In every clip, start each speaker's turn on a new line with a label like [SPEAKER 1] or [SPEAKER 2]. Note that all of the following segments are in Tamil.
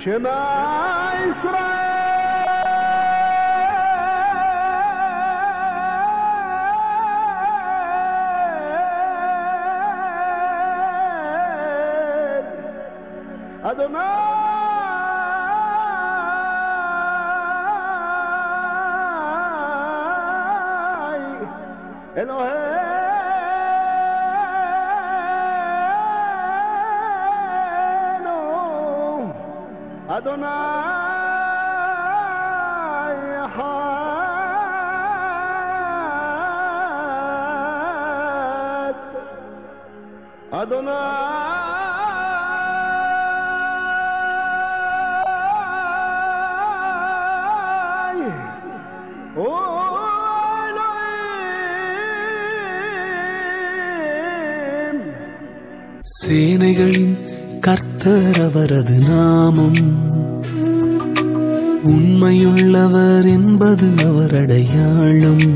[SPEAKER 1] شما إسرائيل أدوناي إلهينو أدوناي حاد أدوناي إلهيم
[SPEAKER 2] சேனைகளின் கர்த்தர் அவரது நாமம் உண்மையுள்ளவர் என்பது அவர் அடையாளம்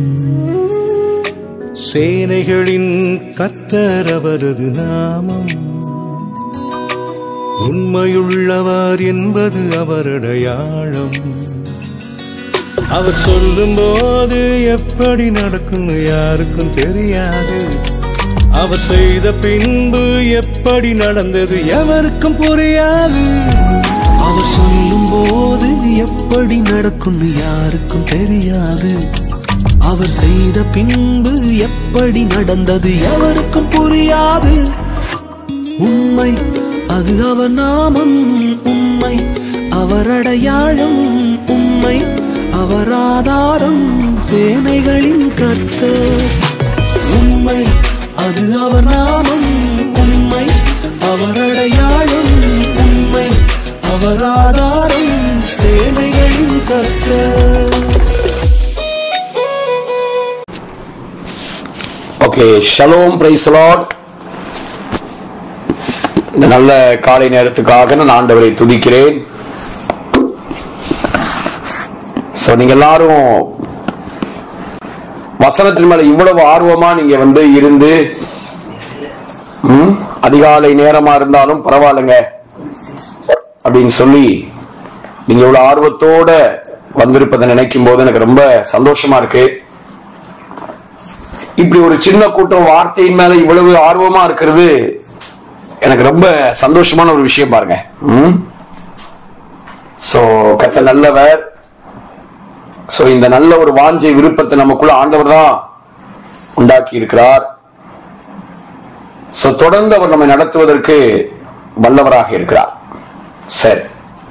[SPEAKER 3] சேனைகளின் கத்தர் அவரது நாமம் உண்மையுள்ளவர் என்பது அவர் அடையாளம் அவர் சொல்லும்போது எப்படி நடக்கும் யாருக்கும் தெரியாது அவர் செய்த பின்பு எப்படி நடந்தது எவருக்கும் புரியாது
[SPEAKER 2] அவர் சொல்லும் போது எப்படி நடக்கும்னு யாருக்கும் தெரியாது அவர் செய்த பின்பு எப்படி நடந்தது எவருக்கும் புரியாது உண்மை அது அவர் நாமம் உண்மை அவர் அடையாளம் உண்மை அவர் ஆதாரம் சேனைகளின் கர்த்தர் உண்மை அது அவர் நாமம் உண்மை அவர் அடையாளம் உண்மை அவர் ஆதாரம் சேனைகளின் கர்த்தர்
[SPEAKER 4] ஓகே ஷலோம் பிரைஸ் லார்ட் இந்த நல்ல காலை நேரத்துக்காக நான் ஆண்டவரை துதிக்கிறேன் ஸோ நீங்க எல்லாரும் வசனத்தின் மேல இவ்வளவு ஆர்வமா நீங்க வந்து இருந்து ம், அதிகாலை நேரமா இருந்தாலும் பரவாயில்லைங்க அப்படின்னு சொல்லி நீங்க இவ்வளவு ஆர்வத்தோட வந்திருப்பதை நினைக்கும் போது எனக்கு ரொம்ப சந்தோஷமா இருக்கு இப்படி ஒரு சின்ன கூட்டம் வார்த்தையின் மேல இவ்வளவு ஆர்வமா இருக்கிறது எனக்கு ரொம்ப சந்தோஷமான ஒரு விஷயம் பாருங்க ம் சோ கத்த நல்லவர் சோ இந்த நல்ல ஒரு வாஞ்சை விருப்பத்தை நமக்குள்ள ஆண்டவர் தான் உண்டாக்கி இருக்கிறார் சோ தொடர்ந்து அவர் நம்மை நடத்துவதற்கு வல்லவராக இருக்கிறார் சரி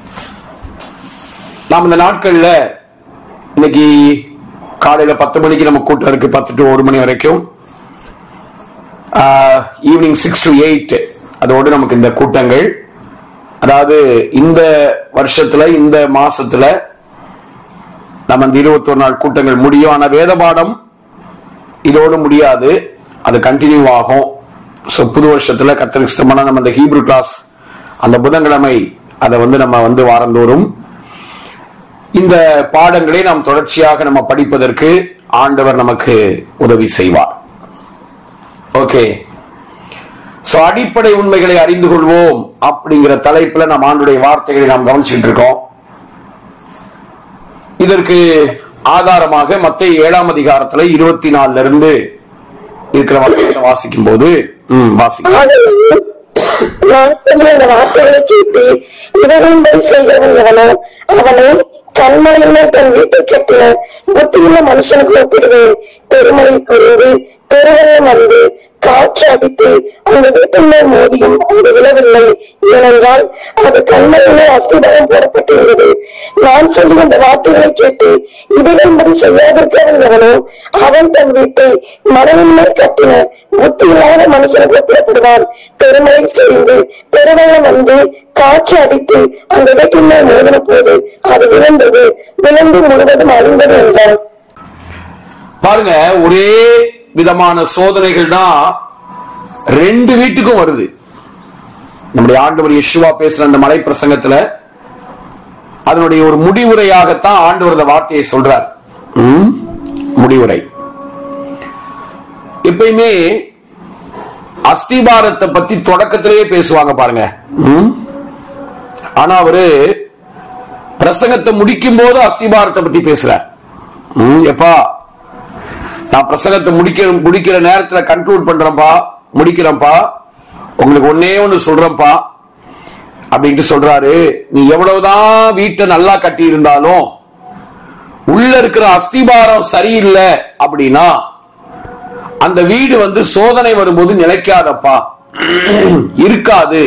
[SPEAKER 4] நாம் இந்த நாட்கள்ல இன்னைக்கு காலையில பத்து மணிக்கு நம்ம கூட்டம் இருக்கு பத்து டு ஒரு மணி வரைக்கும் ஈவினிங் சிக்ஸ் டு எயிட் அதோடு நமக்கு இந்த கூட்டங்கள் அதாவது இந்த வருஷத்துல இந்த மாசத்துல நம்ம இந்த இருபத்தொரு நாள் கூட்டங்கள் முடியும் ஆனா வேத பாடம் இதோடு முடியாது அது கண்டினியூ ஆகும் ஸோ புது வருஷத்துல கத்தருக்கு சித்தமான நம்ம இந்த ஹீப்ரு கிளாஸ் அந்த புதன்கிழமை அதை வந்து நம்ம வந்து வாரந்தோறும் இந்த பாடங்களை நாம் தொடர்ச்சியாக நம்ம படிப்பதற்கு ஆண்டவர் நமக்கு உதவி செய்வார் ஓகே சோ அடிப்படை உண்மைகளை அறிந்து கொள்வோம் அப்படிங்கிற தலைப்புல நாம் ஆண்டுடைய வார்த்தைகளை நாம் கவனிச்சுட்டு இருக்கோம் இதற்கு ஆதாரமாக மத்திய ஏழாம் அதிகாரத்துல இருபத்தி நாலுல இருந்து இருக்கிற வசனத்தை வாசிக்கும் போது ம், வாசிக்கலாம்
[SPEAKER 5] ஆகவே, நான் சொல்லிய அந்த வார்த்தைகளை கேட்டு இவரின்படி செய்கிறவன் எவனோ அவனை கண்மலையின் மேல் தன் வீட்டை கட்டின புத்தியுள்ள மனுஷனுக்கு ஒப்பிடுவேன் பெருமழை பொழிந்து பெருவெள்ளம் வந்து காற்று அடித்து அந்த வீட்டின் மேல் மோதியும் அங்கு விழவில்லை ஏனென்றால் அது கண்மலையிலே அஸ்திபாரம் போடப்பட்டிருந்தது நான் சொல்லி அந்த வார்த்தைகளை கேட்டு இவைகளின்படி செய்யாதிருக்கிறவன் எவனோ அவன் தன் வீட்டை மணலின் மேல் கட்டின புத்தி இல்லாத மனுஷனுக்கு ஒப்பிடப்படுவான் பெருமழை செய்து பெருவெள்ளம் வந்து காற்று அடித்து அந்த வீட்டின் மேல் மோதின போது அது விழுந்தது விழுந்து முழுவதும் அழிந்தது என்றான்
[SPEAKER 4] பாருங்க ஒரே விதமான சோதனைகள் தான் ரெண்டு வீட்டுக்கும் வருது நம்முடைய ஆண்டவர் யெஷுவா பேசுற அந்த மலை பிரசங்கத்துல அதனுடைய ஒரு முடிவுரையாகத்தான் ஆண்டவர் இந்த வார்த்தையை சொல்றார் ம்? முடிவுரை எப்பயுமே அஸ்திபாரத்தை பத்தி தொடக்கத்திலேயே பேசுவாங்க பாருங்க ம்? ஆனா அவரு பிரசங்கத்தை முடிக்கும் போது அஸ்திபாரத்தை பத்தி பேசுறார் ம், எப்பா நான் பிரசங்கத்தை முடிக்கிற முடிக்கிற நேரத்துல கன்க்ளூட் பண்றேன்ப்பா முடிக்கிறேன்ப்பா உங்களுக்கு ஒன்னே ஒண்ணு சொல்றேன்ப்பா அப்படின்ட்டு சொல்றாரு நீ எவ்வளவுதான் வீட்டை நல்லா கட்டி இருந்தாலும் உள்ள இருக்கிற அஸ்திபாரம் சரியில்லை அப்படின்னா அந்த வீடு வந்து சோதனை வரும்போது நிலைக்காதப்பா இருக்காது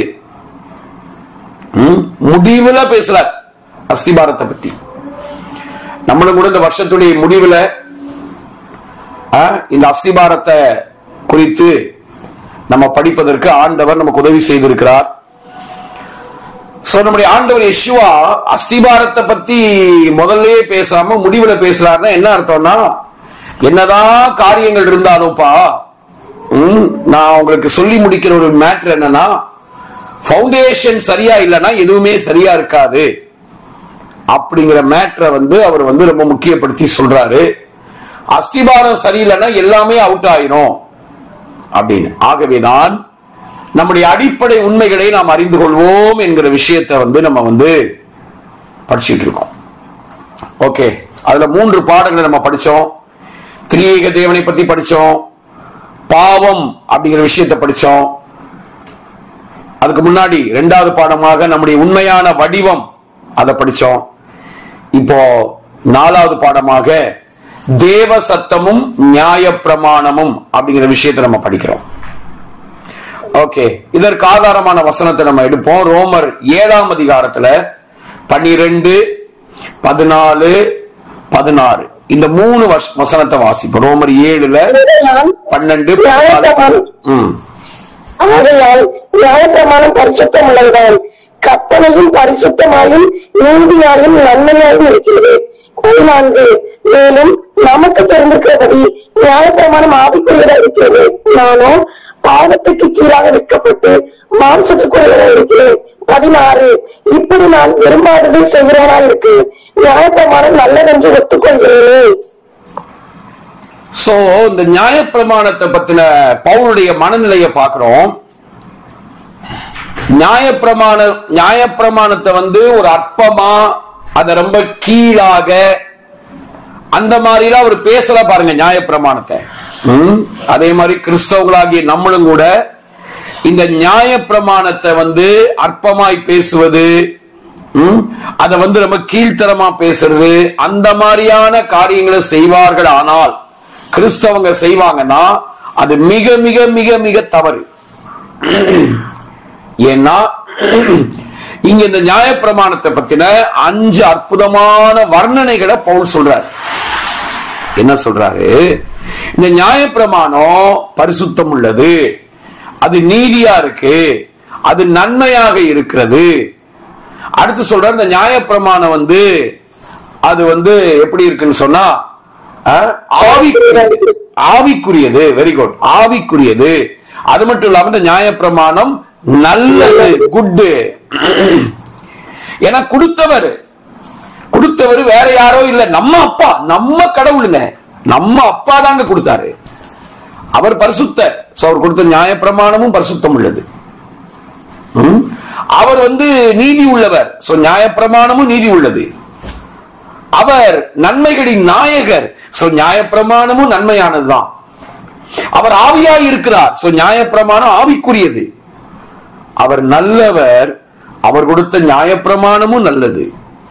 [SPEAKER 4] ம், முடிவுல பேசுறார் அஸ்திபாரத்தை பத்தி நம்மளும் கூட இந்த வருஷத்துடைய முடிவுல ஆ, இந்த அஸ்திபாரத்தை குறித்து நம்ம படிப்பதற்கு ஆண்டவர் நமக்கு உதவி செய்திருக்கிறார் சோ நம்முடைய ஆண்டவர் யெஷுவா அஸ்திபாரத்தை பத்தி முதல்லயே பேசாம முடிவுல பேசுறாருன்னா என்ன அர்த்தம்னா என்னதான் காரியங்கள் இருந்தாலும்ப்பா ம், நான் உங்களுக்கு சொல்லி முடிக்கிற ஒரு மேட்ரு என்னன்னா ஃபவுண்டேஷன் சரியா இல்லைன்னா எதுவுமே சரியா இருக்காது அப்படிங்கிற மேட்ரை வந்து அவர் வந்து ரொம்ப முக்கியப்படுத்தி சொல்றாரு அஸ்திபாரம் சரியில்லைன்னா எல்லாமே அவுட் ஆயிரும் அப்படின்னு ஆகவேதான் நம்முடைய அடிப்படை உண்மைகளை நாம் அறிந்து கொள்வோம் என்கிற விஷயத்தை வந்து நம்ம வந்து படிச்சிட்டு இருக்கோம் ஓகே அதுல மூன்று பாடங்களை நம்ம படிச்சோம் திரியேக தேவனை பத்தி படிச்சோம் பாவம் அப்படிங்கிற விஷயத்தை படிச்சோம் அதுக்கு முன்னாடி இரண்டாவது பாடமாக நம்முடைய உண்மையான வடிவம் அதை படிச்சோம் இப்போ நாலாவது பாடமாக தேவ சத்தமும் நியாய பிரமாணமும் அப்படிங்கிற விஷயத்தை நம்ம படிக்கிறோம் ஓகே இதற்கு ஆதாரமான வசனத்தை நம்ம எடுப்போம் ரோமர் ஏழாம் அதிகாரத்துல பன்னிரெண்டு பதினாலு பதினாறு இந்த மூணு வச- வசனத்தை வாசிப்போம் ரோமர் ஏழுல
[SPEAKER 5] ஆகையால்
[SPEAKER 4] பன்னெண்டு பதினாலு
[SPEAKER 5] நியாயப்பிரமாணம்
[SPEAKER 4] ம்
[SPEAKER 5] ஆகையால் நியாயப்பிரமாணம் பரிசுத்தம் உள்ளதுதான் கற்பனையும் பரிசுத்தமாயும் நீதியாயும் நன்மையாயும் இருக்கிறது பதினான்கு மேலும் நமக்கு தெரிந்திருக்கிறபடி நியாயப்பிரமாணம் ஆவிக்குரியதா இருக்கிறது நானோ பாவத்துக்கு கீழாக விற்கப்பட்டு மாம்சத்துக்குரியதா இருக்கிறேன் பதினாறு இப்படி நான் விரும்பாததை செய்கிறவனா இருக்கு நியாயப்பிரமாணம் நல்லதென்று ஒத்துக்கொள்கிறேனே
[SPEAKER 4] சோ இந்த நியாயப்பிரமாணத்தை பத்தின பவுலுடைய மனநிலையை பார்க்கிறோம் நியாயப்பிரமாண நியாயப்பிரமாணத்தை வந்து ஒரு அற்பமா அதை ரொம்ப கீழாக அந்த மாதிரிலாம் அவர் பேசல பாருங்க நியாயப்பிரமாணத்தை ம்? அதே மாதிரி கிறிஸ்தவங்களாகிய நம்மளும் கூட இந்த நியாயப்பிரமாணத்தை வந்து அற்பமாய் பேசுவது ம்? அதை வந்து ரொம்ப கீழ்த்தரமா பேசுறது அந்த மாதிரியான காரியங்களை செய்வார்கள் ஆனால் கிறிஸ்தவங்க செய்வாங்கன்னா அது மிக மிக மிக மிக தவறு ஏன்னா இங்க இந்த நியாயப்பிரமாணத்தை பத்தின அஞ்சு அற்புதமான வர்ணனைகளை பவுல் சொல்றார் என்ன சொல்றாரு இந்த நியாயப்பிரமாணம் பரிசுத்தம் உள்ளது அது நீதியா இருக்கு அது நன்மையாக இருக்கிறது அடுத்து சொல்ற இந்த நியாயப்பிரமாணம் வந்து அது வந்து எப்படி இருக்குன்னு சொன்னா அஹ், ஆவிக்குரியது ஆவிக்குரியது வெரி குட் ஆவிக்குரியது அது மட்டும் இல்லாம இந்த நியாயப்பிரமாணம் நல்லது குட் ஏன்னா கொடுத்தவர் கொடுத்தவர் வேற யாரோ இல்ல நம்ம அப்பா நம்ம கடவுளுங்க நம்ம அப்பா தாங்க கொடுத்தாரு அவர் பரிசுத்தர் So, அவர் கொடுத்த நியாயப்பிரமாணமும் பரிசுத்தம் உள்ளது ம்? அவர் வந்து நீதி உள்ளவர் சோ நியாயப்பிரமாணமும் நீதி உள்ளது அவர் நன்மைகளின் நாயகர் சோ நியாயப்பிரமாணமும் நன்மையானதுதான் அவர் ஆவியாய் இருக்கிறார் சோ நியாயப்பிரமாணம் ஆவிக்குரியது அவர் நல்லவர் அவர் கொடுத்த நியாயப்பிரமாணமும் நல்லது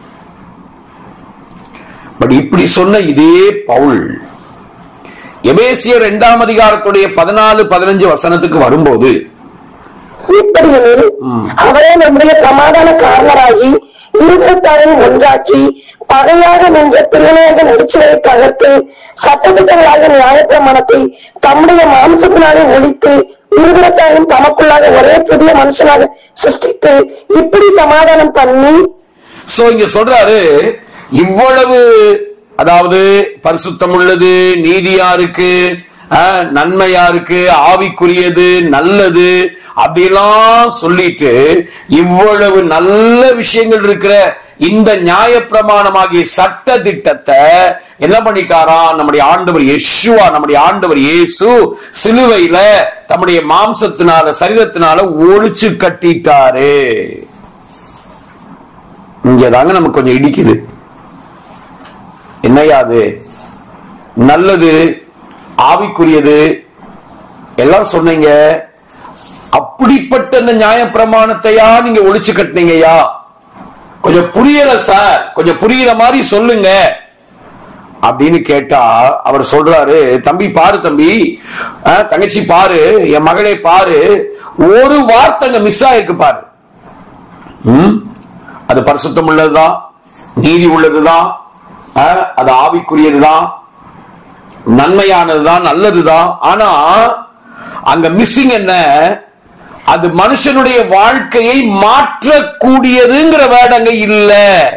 [SPEAKER 4] பட் இப்படி சொன்ன இதே பவுல் எபேசியர் இரண்டாம் அதிகாரத்துடைய பதினாலு பதினஞ்சு வசனத்துக்கு வரும்போது
[SPEAKER 5] இப்படியெனில் அவரே நம்முடைய சமாதான காரணராகி இருதத்தாரையும் ஒன்றாக்கி பகையாக நின்ற பிரிவினையாக நடிச்சுவதை தகர்த்து சட்டத்திட்டங்களாக நியாயப்பிரமாணத்தை தம்முடைய மாம்சத்தினாலே ஒழித்து இருதத்தாரையும் தமக்குள்ளாக ஒரே புதிய மனுஷனாக சிருஷ்டித்து இப்படி சமாதானம் பண்ணி
[SPEAKER 4] சோ இங்க சொல்றாரு இவ்வளவு அதாவது பரிசுத்தம் உள்ளது நீதியா இருக்கு ஆஹ், நன்மையா இருக்கு ஆவிக்குரியது நல்லது அப்படிலாம் சொல்லிட்டு இவ்வளவு நல்ல விஷயங்கள் இருக்கிற இந்த நியாயப்பிரமாணமாகிய சட்ட திட்டத்தை என்ன பண்ணிட்டாராம் நம்முடைய ஆண்டவர் யெஷுவா நம்முடைய ஆண்டவர் இயேசு சிலுவையில தம்முடைய மாம்சத்தினால சரீரத்தினால ஒழிச்சு கட்டிட்டாரு இங்க இங்கதாங்க நமக்கு கொஞ்சம் இடிக்குது என்னையா அது நல்லது ஆவிக்குரியது எல்லாம் சொன்னீங்க அப்படிப்பட்ட இந்த நியாயப்பிரமாணத்தையா நீங்க ஒழிச்சு கட்டினீங்கய்யா கொஞ்சம் புரியல சார் கொஞ்சம் புரியுற மாதிரி சொல்லுங்க அப்படின்னு கேட்டா அவர் சொல்றாரு தம்பி பாரு தம்பி அஹ், தங்கச்சி பாரு என் மகளே பாரு ஒரு வார்த்தைங்க மிஸ் ஆயிருக்கு பாரு ம்? அது பரிசுத்தம் உள்ளதுதான் நீதி உள்ளதுதான் அஹ், அது ஆவிக்குரியதுதான் நன்மையானதுதான் நல்லதுதான் ஆனா அங்க மிஸ்ஸிங் என்ன அது மனுஷனுடைய வாழ்க்கையை மாற்றக்கூடியதுங்கிற வேர்டு அங்க இல்ல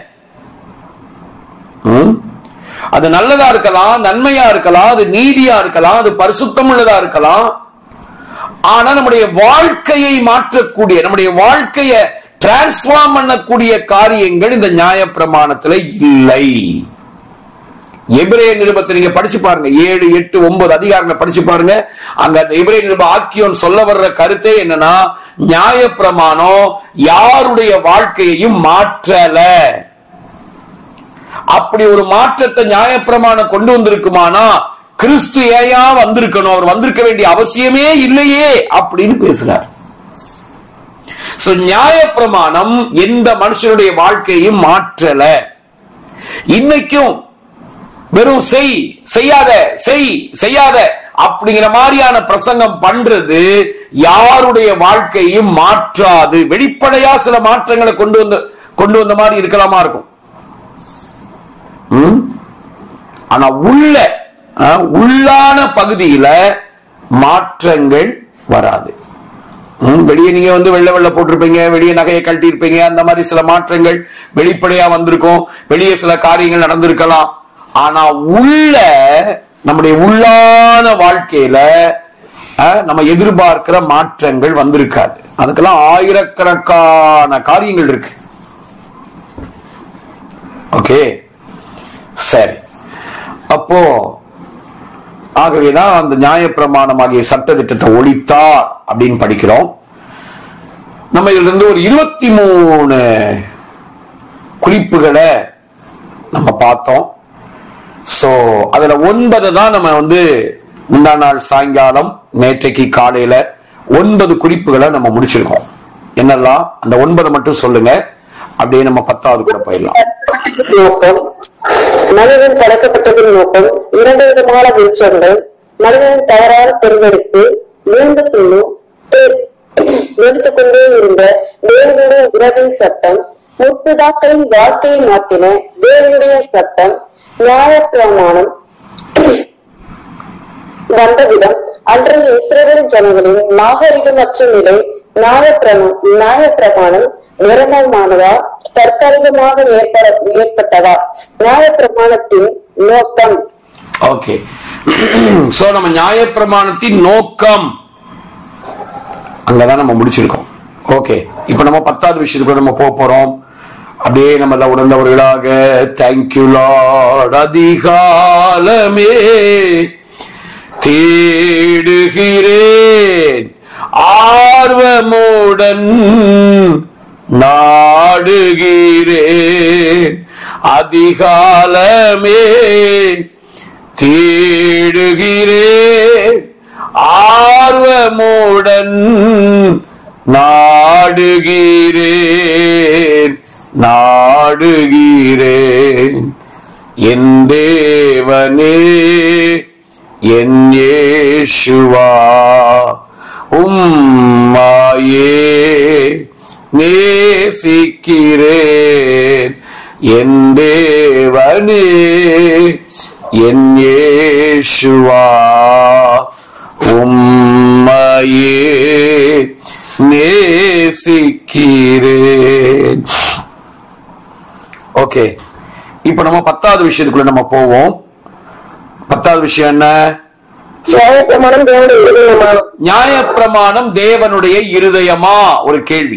[SPEAKER 4] ம்? அது நல்லதா இருக்கலாம் நன்மையா இருக்கலாம் அது நீதியா இருக்கலாம் அது பரிசுத்தம் உள்ளதா இருக்கலாம் ஆனா நம்முடைய வாழ்க்கையை மாற்றக்கூடிய நம்முடைய வாழ்க்கையை டிரான்ஸ்ஃபார்ம் பண்ணக்கூடிய காரியங்கள் இந்த நியாயப்பிரமாணத்துல இல்லை எபிரேய நிருபத்தை நீங்க படிச்சு பாருங்க ஏழு எட்டு ஒன்பது அதிகாரங்களை படிச்சு பாருங்க அங்க அந்த எபிரேய நிருப ஆக்கியோன் சொல்ல வர்ற கருத்தே என்னன்னா நியாயப்பிரமாணம் யாருடைய வாழ்க்கையையும் மாற்றல அப்படி ஒரு மாற்றத்தை நியாயப்பிரமாணம் கொண்டு வந்திருக்குமானா கிறிஸ்து ஏயா வந்திருக்கணும் அவர் வந்திருக்க வேண்டிய அவசியமே இல்லையே அப்படின்னு பேசுறார் சோ நியாயப்பிரமாணம் எந்த மனுஷனுடைய வாழ்க்கையையும் மாற்றல இன்னைக்கும் வெறும் செய் செய்யாத செய் செய்யாத அப்படிங்கிற மாதிரியான பிரசங்கம் பண்றது யாருடைய வாழ்க்கையும் மாற்றாது வெளிப்படையா சில மாற்றங்களை கொண்டு வந்து கொண்டு வந்த மாதிரி இருக்கலாமா இருக்கும் ம்? ஆனா உள்ள அஹ், உள்ளான பகுதியில மாற்றங்கள் வராது ம், வெளியே நீங்க வந்து வெள்ளை வெள்ளை போட்டிருப்பீங்க வெளியே நகையை கழட்டி இருப்பீங்க அந்த மாதிரி சில மாற்றங்கள் வெளிப்படையா வந்திருக்கும் வெளியே சில காரியங்கள் நடந்திருக்கலாம் ஆனா உள்ள நம்முடைய உள்ளான வாழ்க்கையில அஹ், நம்ம எதிர்பார்க்கிற மாற்றங்கள் வந்திருக்காது அதுக்கெல்லாம் ஆயிரக்கணக்கான காரியங்கள் இருக்கு ஓகே சரி அப்போ ஆகவேதான் அந்த நியாயப்பிரமாணம் ஆகிய சட்ட திட்டத்தை ஒழித்தார் அப்படின்னு படிக்கிறோம் நம்ம இதுல இருந்து ஒரு இருபத்தி மூணு குறிப்புகளை நம்ம பார்த்தோம் சோ அதுல ஒன்பது தான் நம்ம வந்து முந்தா நாள் சாயங்காலம் நேற்றைக்கு காலையில ஒன்பது குறிப்புகளை நம்ம முடிச்சிருக்கோம் என்னெல்லாம் அந்த ஒன்பதை மட்டும் சொல்லுங்க அப்படியே நம்ம பத்தாவது கூட போயிடலாம்
[SPEAKER 5] நோக்கம் மனிதன் படைக்கப்பட்டதின் நோக்கம் இரண்டு விதமான விருட்சங்கள் மனிதன் தவறான தேர்ந்தெடுப்பு மீண்டும் பின்னும் எடுத்துக் கொண்டே இருந்த தேவனுடைய உறவின் சட்டம் முற்பிதாக்களின் வாழ்க்கையை மாற்றின தேவனுடைய சட்டம் நியாயப்பிரமாணம் வந்த விதம் அன்றைய இஸ்ரேல் ஜனங்களின் நாகரிகமற்ற நிலை நியாயப்பிரம நியாயப்பிரமாணம் நிரந்தரமானதா தற்காலிகமாக ஏற்பட ஏற்பட்டதா நியாயப்பிரமாணத்தின் நோக்கம்
[SPEAKER 4] ஓகே சோ நம்ம நியாயப்பிரமாணத்தின் நோக்கம் அங்கதான் நம்ம முடிச்சிருக்கோம் ஓகே இப்ப நம்ம பத்தாவது விஷயத்துக்குள்ள நம்ம போக போறோம் அப்படியே நம்ம எல்லாம் உணர்ந்தவர்களாக தேங்க்யூ லார்ட் அதிகாலமே தேடுகிறேன் ஆர்வமுடன் நாடுகிறேன் அதிகாலமே தேடுகிறேன் ஆர்வமுடன் நாடுகிறேன் நாடுகிறேன் என் தேவனே என் இயேசுவா உம்மாயே நேசிக்கிறேன் என் தேவனே என் இயேசுவா உம்மையே நேசிக்கிறேன் ஓகே இப்ப நம்ம பத்தாவது விஷயத்துக்குள்ள நம்ம போவோம் பத்தாவது விஷயம் என்ன
[SPEAKER 5] நியாயப்பிரமாணம் தேவனுடைய இருதயமா
[SPEAKER 4] நியாயப்பிரமாணம் தேவனுடைய இருதயமா ஒரு கேள்வி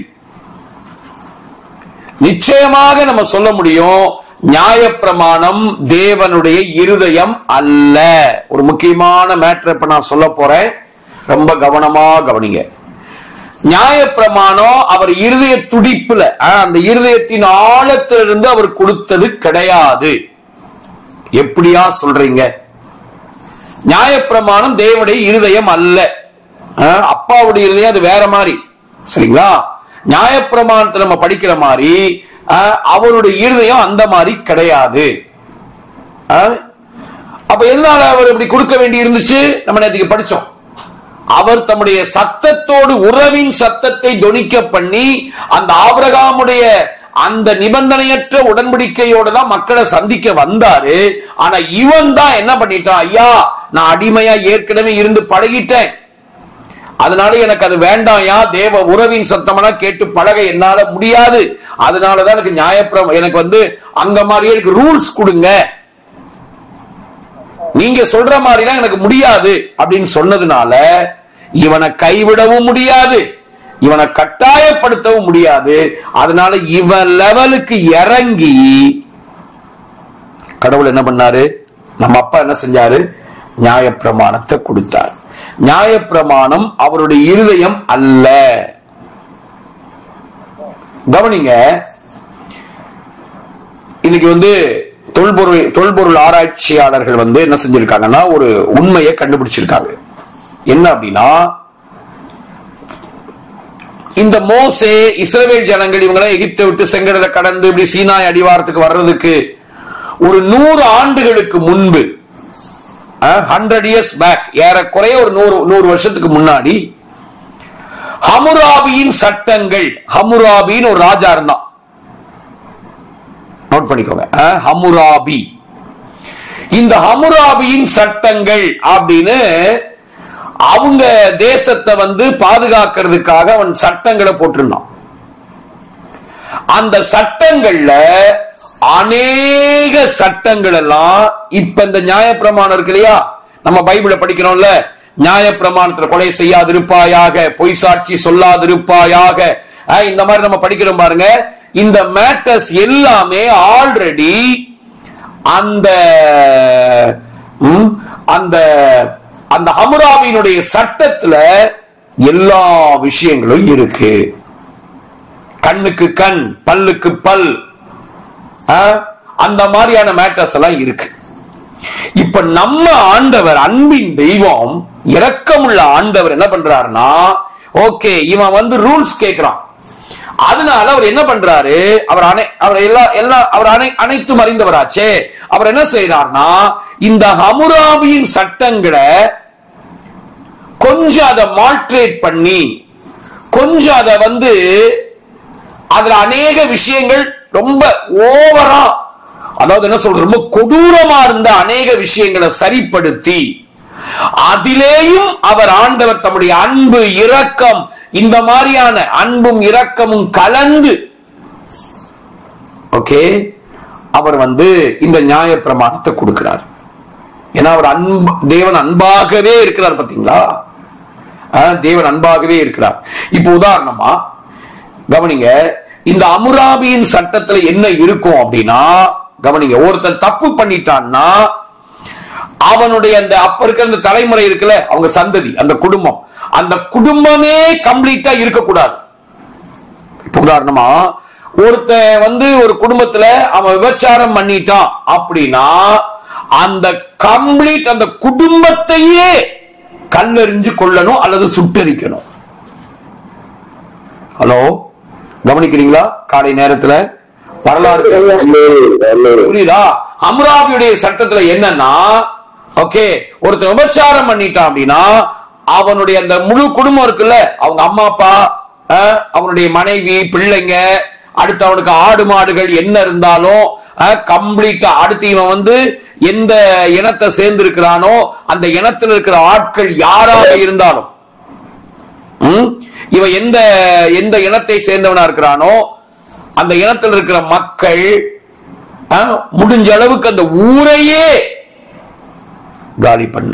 [SPEAKER 4] நிச்சயமாக நம்ம சொல்ல முடியும் நியாயப்பிரமாணம் தேவனுடைய இருதயம் அல்ல ஒரு முக்கியமான மேட்டர் இப்ப நான் சொல்ல போறேன் ரொம்ப கவனமா கவனிங்க நியாயப்பிரமாணம் அவர் இருதய துடிப்புல ஆஹ், அந்த இருதயத்தின் ஆழத்திலிருந்து அவர் கொடுத்தது கிடையாது எப்படியா சொல்றீங்க நியாயப்பிரமாணம் தேவனுடைய இருதயம் அல்ல ஆஹ், அப்பாவுடைய இருதயம் அது வேற மாதிரி சரிங்களா நியாயப்பிரமாணத்தை நம்ம படிக்கிற மாதிரி ஆஹ், அவருடைய இருதயம் அந்த மாதிரி கிடையாது ஆஹ், அப்ப எதனால அவர் இப்படி கொடுக்க வேண்டி இருந்துச்சு நம்ம நேற்றுக்கு படிச்சோம் அவர் தம்முடைய சத்தத்தோடு உறவின் சத்தத்தை தொனிக்க பண்ணி அந்த ஆபிரகாமுடைய அந்த நிபந்தனையற்ற உடன்படிக்கையோட தான் மக்களை சந்திக்க வந்தாரு ஆனா இவன் தான் என்ன பண்ணிட்டான் ஐயா நான் அடிமையா ஏற்கனவே இருந்து பழகிட்டேன் அதனால எனக்கு அது வேண்டாம்யா தேவ உறவின் சத்தமெல்லாம் கேட்டு பழக என்னால முடியாது அதனாலதான் எனக்கு நியாயப்பிரம் எனக்கு வந்து அங்க மாதிரியே எனக்கு ரூல்ஸ் கொடுங்க நீங்க சொல்ற மாதிரிலாம் எனக்கு முடியாது அப்படின்னு சொன்னதுனால இவனை கைவிடவும் முடியாது இவனை கட்டாயப்படுத்தவும் முடியாது அதனால இவன் லெவலுக்கு இறங்கி கடவுள் என்ன பண்ணாரு நம்ம அப்பா என்ன செஞ்சாரு நியாயப்பிரமாணத்தை கொடுத்தார் நியாயப்பிரமாணம் அவருடைய இருதயம் அல்ல கவனிங்க இன்னைக்கு வந்து தொல்பொருள் தொல்பொருள் ஆராய்ச்சியாளர்கள் வந்து என்ன செஞ்சிருக்காங்கன்னா ஒரு உண்மையை கண்டுபிடிச்சிருக்காங்க என்ன அப்படின்னா இந்த மோசே இஸ்ரவேல் ஜனங்கள் இவங்களை எகிப்தை விட்டு செங்கடலை கடந்து இப்படி சீனாய் அடிவாரத்துக்கு வர்றதுக்கு ஒரு நூறு ஆண்டுகளுக்கு முன்பு ஹண்ட்ரட் இயர்ஸ் பேக் ஏறக்குறைய ஒரு நூறு நூறு வருஷத்துக்கு முன்னாடி ஹமுராபியின் சட்டங்கள் ஹமுராபின்னு ஒரு ராஜா இருந்தான் நோட் பண்ணிக்கோங்க அஹ், ஹமுராபி இந்த ஹமுராபியின் சட்டங்கள் அப்படின்னு அவங்க தேசத்தை வந்து பாதுகாக்கிறதுக்காக அவன் சட்டங்களை போட்டிருந்தான் அந்த சட்டங்கள்ல அநேக சட்டங்கள் எல்லாம் இப்ப இந்த நியாயப்பிரமாணம் இருக்கு இல்லையா நம்ம பைபிள படிக்கிறோம்ல நியாயப்பிரமாணத்துல கொலை செய்யாதிருப்பாயாக பொய் சாட்சி சொல்லாதிருப்பாயாக அஹ், இந்த மாதிரி நம்ம படிக்கிறோம் பாருங்க இந்த மேட்டர்ஸ் எல்லாமே ஆல்ரெடி அந்த ம், அந்த அந்த ஹமுராவினுடைய சட்டத்துல எல்லா விஷயங்களும் இருக்கு கண்ணுக்கு கண் பல்லுக்கு பல் ஆ? அந்த மாதிரியான மேட்டர்ஸ் எல்லாம் இருக்கு இப்ப நம்ம ஆண்டவர் அன்பின் தெய்வம் இரக்கமுள்ள ஆண்டவர் என்ன பண்றாருன்னா ஓகே இவன் வந்து ரூல்ஸ் கேட்கிறான் அதனால அவர் என்ன பண்றாரு அவர் அனை அவர் எல்லா எல்லா அவர் அனை அனைத்தும் அறிந்தவராச்சே அவர் என்ன செய்யறார்னா இந்த ஹமுராபியின் சட்டங்களை கொஞ்சம் அதை மால்ட்ரேட் பண்ணி கொஞ்சம் அதை வந்து அதுல அநேக விஷயங்கள் ரொம்ப ஓவரா அதாவது என்ன சொல்றது ரொம்ப கொடூரமா இருந்த அநேக விஷயங்களை சரிப்படுத்தி அதிலேயும் அவர் ஆண்டவர் தம்முடைய அன்பு இரக்கம் இந்த மாதிரியான அன்பும் இரக்கமும் கலந்து ஓகே அவர் வந்து இந்த நியாய பிரமாணத்தை கொடுக்கிறார் ஏன்னா அவர் அன்பு தேவன் அன்பாகவே இருக்கிறார் பாத்தீங்களா ஆஹ், தேவன் அன்பாகவே இருக்கிறார் இப்போ உதாரணமா கவனிங்க இந்த அமுராபியின் சட்டத்துல என்ன இருக்கும் அப்படின்னா கவனிங்க ஒருத்தன் தப்பு பண்ணிட்டான்னா அவனுடைய அந்த அப்ப இருக்கிற அந்த தலைமுறை இருக்குல்ல அவங்க சந்ததி அந்த குடும்பம் அந்த குடும்பமே கம்ப்ளீட்டா இருக்கக்கூடாது இப்ப உதாரணமா ஒருத்தன் வந்து ஒரு குடும்பத்துல அவன் விபச்சாரம் பண்ணிட்டான் அப்படின்னா அந்த கம்ப்ளீட் அந்த குடும்பத்தையே கல்லெறிஞ்சு கொள்ளணும் அல்லது சுட்டரிக்கணும் ஹலோ கவனிக்கிறீங்களா காலை நேரத்துல வரலாறு பேசுறது. புரியுதா அமராவியுடைய சட்டத்துல என்னன்னா ஓகே ஒருத்தன் விபச்சாரம் பண்ணிட்டான் அப்படின்னா அவனுடைய அந்த முழு குடும்பம் இருக்குல்ல அவங்க அம்மா அப்பா அஹ், அவனுடைய மனைவி பிள்ளைங்க அடுத்து அவனுக்கு ஆடு மாடுகள் என்ன இருந்தாலும் கம்ப்ளீட்டா அடுத்து இவன் வந்து எந்த இனத்தை சேர்ந்திருக்கிறானோ அந்த இனத்தில் இருக்கிற ஆட்கள் யாராக இருந்தாலும் ம்? இவன் எந்த எந்த இனத்தை சேர்ந்தவனா இருக்கிறானோ அந்த இனத்தில் இருக்கிற மக்கள் ஆ, முடிஞ்ச அளவுக்கு அந்த ஊரையே காலி பண்ண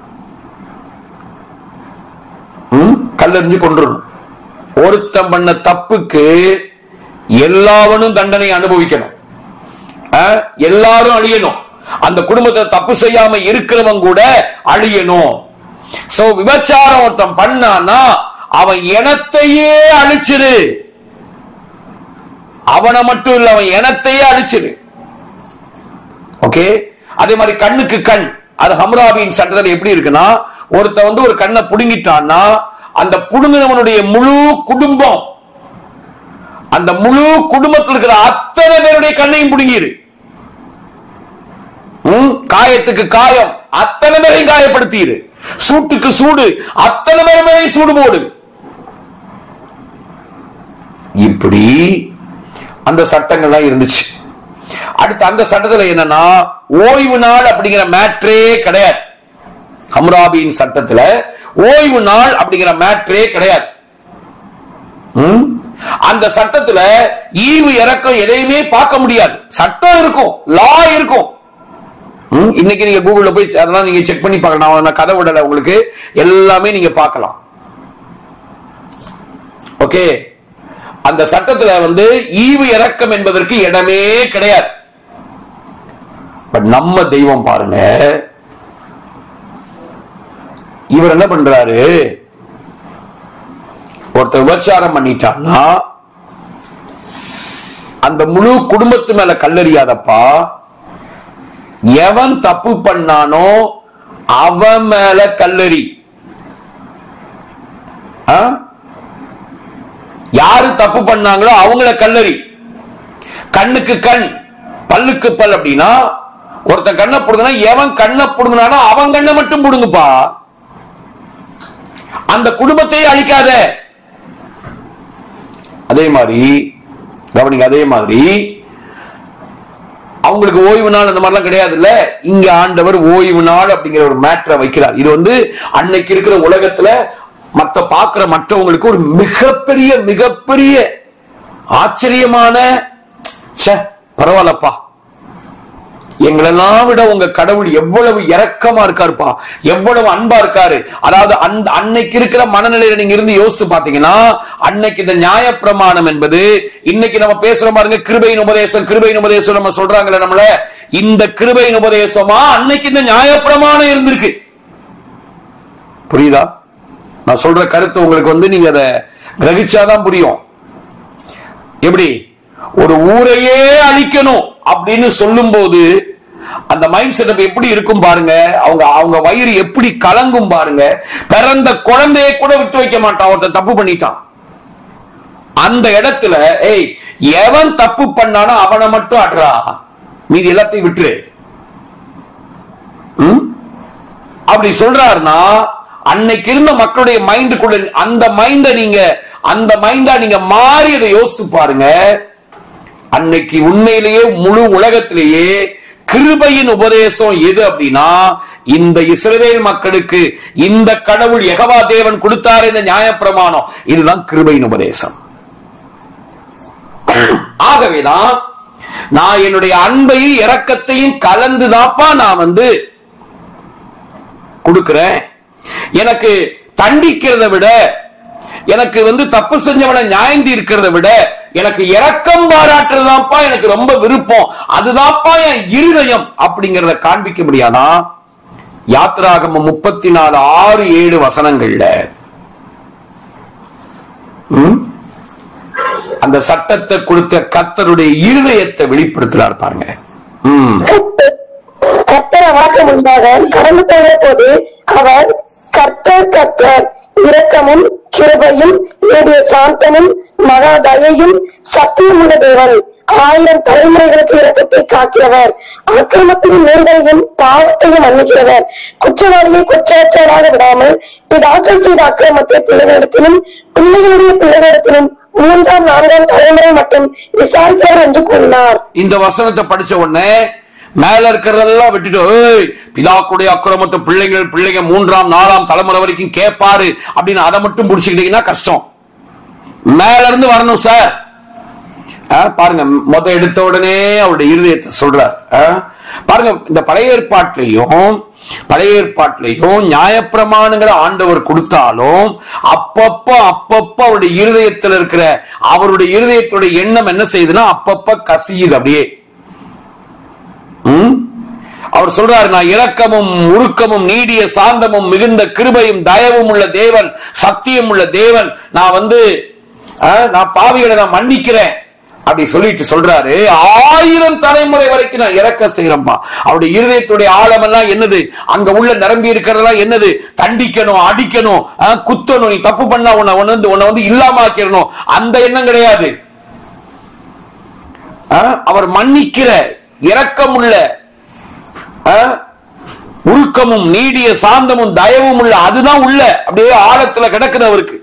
[SPEAKER 4] ம்? கல்லெறிஞ்சு கொண்டுறணும் ஒருத்தன் பண்ண தப்புக்கு எல்லாவனும் தண்டனை அனுபவிக்கணும் ஆ, எல்லாரும் அழியணும் அந்த குடும்பத்தை தப்பு செய்யாம இருக்கிறவன் கூட அழியணும் சோ விபச்சாரம் ஒருத்தன் பண்ணானா அவன் இனத்தையே அழிச்சிரு அவனை மட்டும் இல்ல அவன் இனத்தையே அழிச்சிரு ஓகே அதே மாதிரி கண்ணுக்கு கண் அது ஹம்ராபியின் சட்டத்தில் எப்படி இருக்குன்னா ஒருத்த வந்து ஒரு கண்ணை புடுங்கிட்டான்னா அந்த புடுங்கினவனுடைய முழு குடும்பம் அந்த முழு குடும்பத்தில் இருக்கிற அத்தனை பேருடைய கண்ணையும் புடுங்கிரு ம், காயத்துக்கு காயம் அத்தனை பேரையும் காயப்படுத்திடு சூட்டுக்கு சூடு அத்தனை பேர் மேலையும் சூடு போடு இப்படி அந்த சட்டங்கள்லாம் இருந்துச்சு அடுத்து அந்த சட்டத்துல என்னன்னா ஓய்வு நாள் அப்படிங்கிற மேட்ரே கிடையாது ஹம்ராபியின் சட்டத்துல ஓய்வு நாள் அப்படிங்கிற மேட்ரே கிடையாது ம்? அந்த சட்டத்துல ஈவு இறக்கம் எதையுமே பார்க்க முடியாது சட்டம் இருக்கும் லா இருக்கும் ம், இன்னைக்கு நீங்க கூகுள்ல போய் அதெல்லாம் நீங்க செக் பண்ணி பார்க்கலாம் நான் கதை விடல உங்களுக்கு எல்லாமே நீங்க பார்க்கலாம் ஓகே அந்த சட்டத்துல வந்து ஈவு இறக்கம் என்பதற்கு இடமே கிடையாது பட் நம்ம தெய்வம் பாருங்க இவர் என்ன பண்றாரு ஒருத்தர் விபச்சாரம் பண்ணிட்டான்னா அந்த முழு குடும்பத்து மேல கல்லறியாதப்பா எவன் தப்பு பண்ணானோ அவன் மேல கல்லறி ஆ? யாரு தப்பு பண்ணாங்களோ அவங்கள கல்லறி கண்ணுக்கு கண் பல்லுக்கு பல் அப்படின்னா ஒருத்தன் கண்ணை புடுங்கினா எவன் கண்ணை புடுங்கினானோ அவன் கண்ணை மட்டும் புடுங்குப்பா அந்த குடும்பத்தையே அழிக்காத அதே மாதிரி கவனிங்க அதே மாதிரி அவங்களுக்கு ஓய்வு நாள் அந்த மாதிரிலாம் கிடையாது இல்ல இங்க ஆண்டவர் ஓய்வு நாள் அப்படிங்கிற ஒரு மேட்டரை வைக்கிறார் இது வந்து அன்னைக்கு இருக்கிற உலகத்துல மத்த பாக்குற மற்றவங்களுக்கு ஒரு மிகப்பெரிய மிகப்பெரிய ஆச்சரியமான ச்சே பரவாயில்லப்பா எங்களெல்லாம் விட உங்க கடவுள் எவ்வளவு இரக்கமா இருக்காருப்பா எவ்வளவு அன்பா இருக்காரு அதாவது அந்த அன்னைக்கு இருக்கிற மனநிலையில நீங்க இருந்து யோசிச்சு பாத்தீங்கன்னா அன்னைக்கு இந்த நியாயப்பிரமாணம் என்பது இன்னைக்கு நம்ம பேசுற பாருங்க கிருபையின் உபதேசம் கிருபையின் உபதேசம் நம்ம சொல்றாங்களே நம்மள இந்த கிருபையின் உபதேசமா அன்னைக்கு இந்த நியாயப்பிரமாணம் இருந்திருக்கு புரியுதா நான் சொல்ற கருத்து உங்களுக்கு வந்து நீங்க அதை கிரகிச்சாதான் புரியும் எப்படி ஒரு ஊரையே அழிக்கணும் அப்படின்னு சொல்லும் போது அந்த மைண்ட் செட்டப் எப்படி இருக்கும் பாருங்க அவங்க அவங்க வயிறு எப்படி கலங்கும் பாருங்க பிறந்த குழந்தையை கூட விட்டு வைக்க மாட்டான் ஒருத்தன் தப்பு பண்ணிட்டான் அந்த இடத்துல ஏய் எவன் தப்பு பண்ணானோ அவனை மட்டும் அட்றா மீதி எல்லாத்தையும் விட்டுரு ம்? அப்படி சொல்றாருன்னா அன்னைக்கு இருந்த மக்களுடைய மைண்டுக்குள்ள அந்த மைண்ட நீங்க அந்த மைண்டா நீங்க மாறி அதை யோசித்து பாருங்க அன்னைக்கு உண்மையிலேயே முழு உலகத்திலேயே கிருபையின் உபதேசம் எது அப்படின்னா இந்த இஸ்ரவேல் மக்களுக்கு இந்த கடவுள் யெகோவா தேவன் கொடுத்தார் இந்த நியாயப்பிரமாணம் இதுதான் கிருபையின் உபதேசம் ஆகவேதான் நான் என்னுடைய அன்பையும் இரக்கத்தையும் கலந்துதாப்பா நான் வந்து கொடுக்கிறேன் எனக்கு தண்டிக்கிறத விட எனக்கு வந்து தப்பு செஞ்சவனை நியாயம் இருக்கிறத விட எனக்கு இரக்கம் பாராட்டுறதுதான்ப்பா எனக்கு ரொம்ப விருப்பம் அதுதான்ப்பா என் இருதயம் அப்படிங்கறத காண்பிக்க முடியாதான் யாத்ராகம முப்பத்தி நாலு ஆறு ஏழு வசனங்கள்ல ம்? அந்த சட்டத்தை கொடுத்த கர்த்தருடைய இருதயத்தை வெளிப்படுத்துறார் பாருங்க ம்
[SPEAKER 5] கர்த்தர் அவருக்கு முன்பாக கடந்து போகிற போது அவர் கர்த்தர் கர்த்தர் இரக்கமும் கிருபையும் நீடிய சாந்தமும் மகா தயையும் சத்தியமுள்ள தேவன் ஆயிரம் தலைமுறைகளுக்கு இரக்கத்தை காக்கிறவர் அக்கிரமத்தையும் மீறுதலையும் பாவத்தையும் மன்னிக்கிறவர் குற்றவாளியை குற்றவற்றவராக விடாமல் பிதாக்கள் செய்த அக்கிரமத்தை பிள்ளைகளிடத்திலும் பிள்ளைகளுடைய பிள்ளைகளிடத்திலும் மூன்றாம் நான்காம் தலைமுறை மட்டும் விசாரிக்கிறவர் என்று கூறினார்
[SPEAKER 4] இந்த வசனத்தை படிச்ச உடனே மேல இருக்கிறதெல்லாம் விட்டுட்டு ஏய் பிதாக்குடைய அக்கிரமத்தை பிள்ளைகள் பிள்ளைங்க மூன்றாம் நாலாம் தலைமுறை வரைக்கும் கேட்பாரு அப்படின்னு அதை மட்டும் புடிச்சுக்கிட்டீங்கன்னா கஷ்டம் மேல இருந்து வரணும் சார் ஆ, பாருங்க முத எடுத்த உடனே அவருடைய இருதயத்தை சொல்றார் ஆ, பாருங்க இந்த பழைய ஏற்பாட்டிலையும் பழைய ஏற்பாட்டிலையும் நியாயப்பிரமாணங்களை ஆண்டவர் கொடுத்தாலும் அப்பப்ப அப்பப்ப அவருடைய இருதயத்தில் இருக்கிற அவருடைய இருதயத்துடைய எண்ணம் என்ன செய்யுதுன்னா அப்பப்ப கசியுது அப்படியே ம்? அவர் சொல்றாரு நான் இரக்கமும் உருக்கமும் நீடிய சாந்தமும் மிகுந்த கிருபையும் தயவும் உள்ள தேவன் சத்தியம் உள்ள தேவன் நான் வந்து அஹ், நான் பாவிகளை நான் மன்னிக்கிறேன் அப்படி சொல்லிட்டு சொல்றாரு ஆயிரம் தலைமுறை வரைக்கும் நான் இறக்க செய்யறேன்பா அவருடைய இருதயத்துடைய ஆழமெல்லாம் என்னது அங்க உள்ள நிரம்பி இருக்கிறதெல்லாம் என்னது தண்டிக்கணும் அடிக்கணும் அஹ், குத்தணும் நீ தப்பு பண்ணா உன்னை உன்னை வந்து உன்னை வந்து இல்லாம ஆக்கிடணும் அந்த எண்ணம் கிடையாது அஹ், அவர் மன்னிக்கிற இரக்கமுள்ள அஹ், உருக்கமும் நீடிய சாந்தமும் தயவும் உள்ள அதுதான் உள்ள அப்படியே ஆழத்துல கிடக்குது அவருக்கு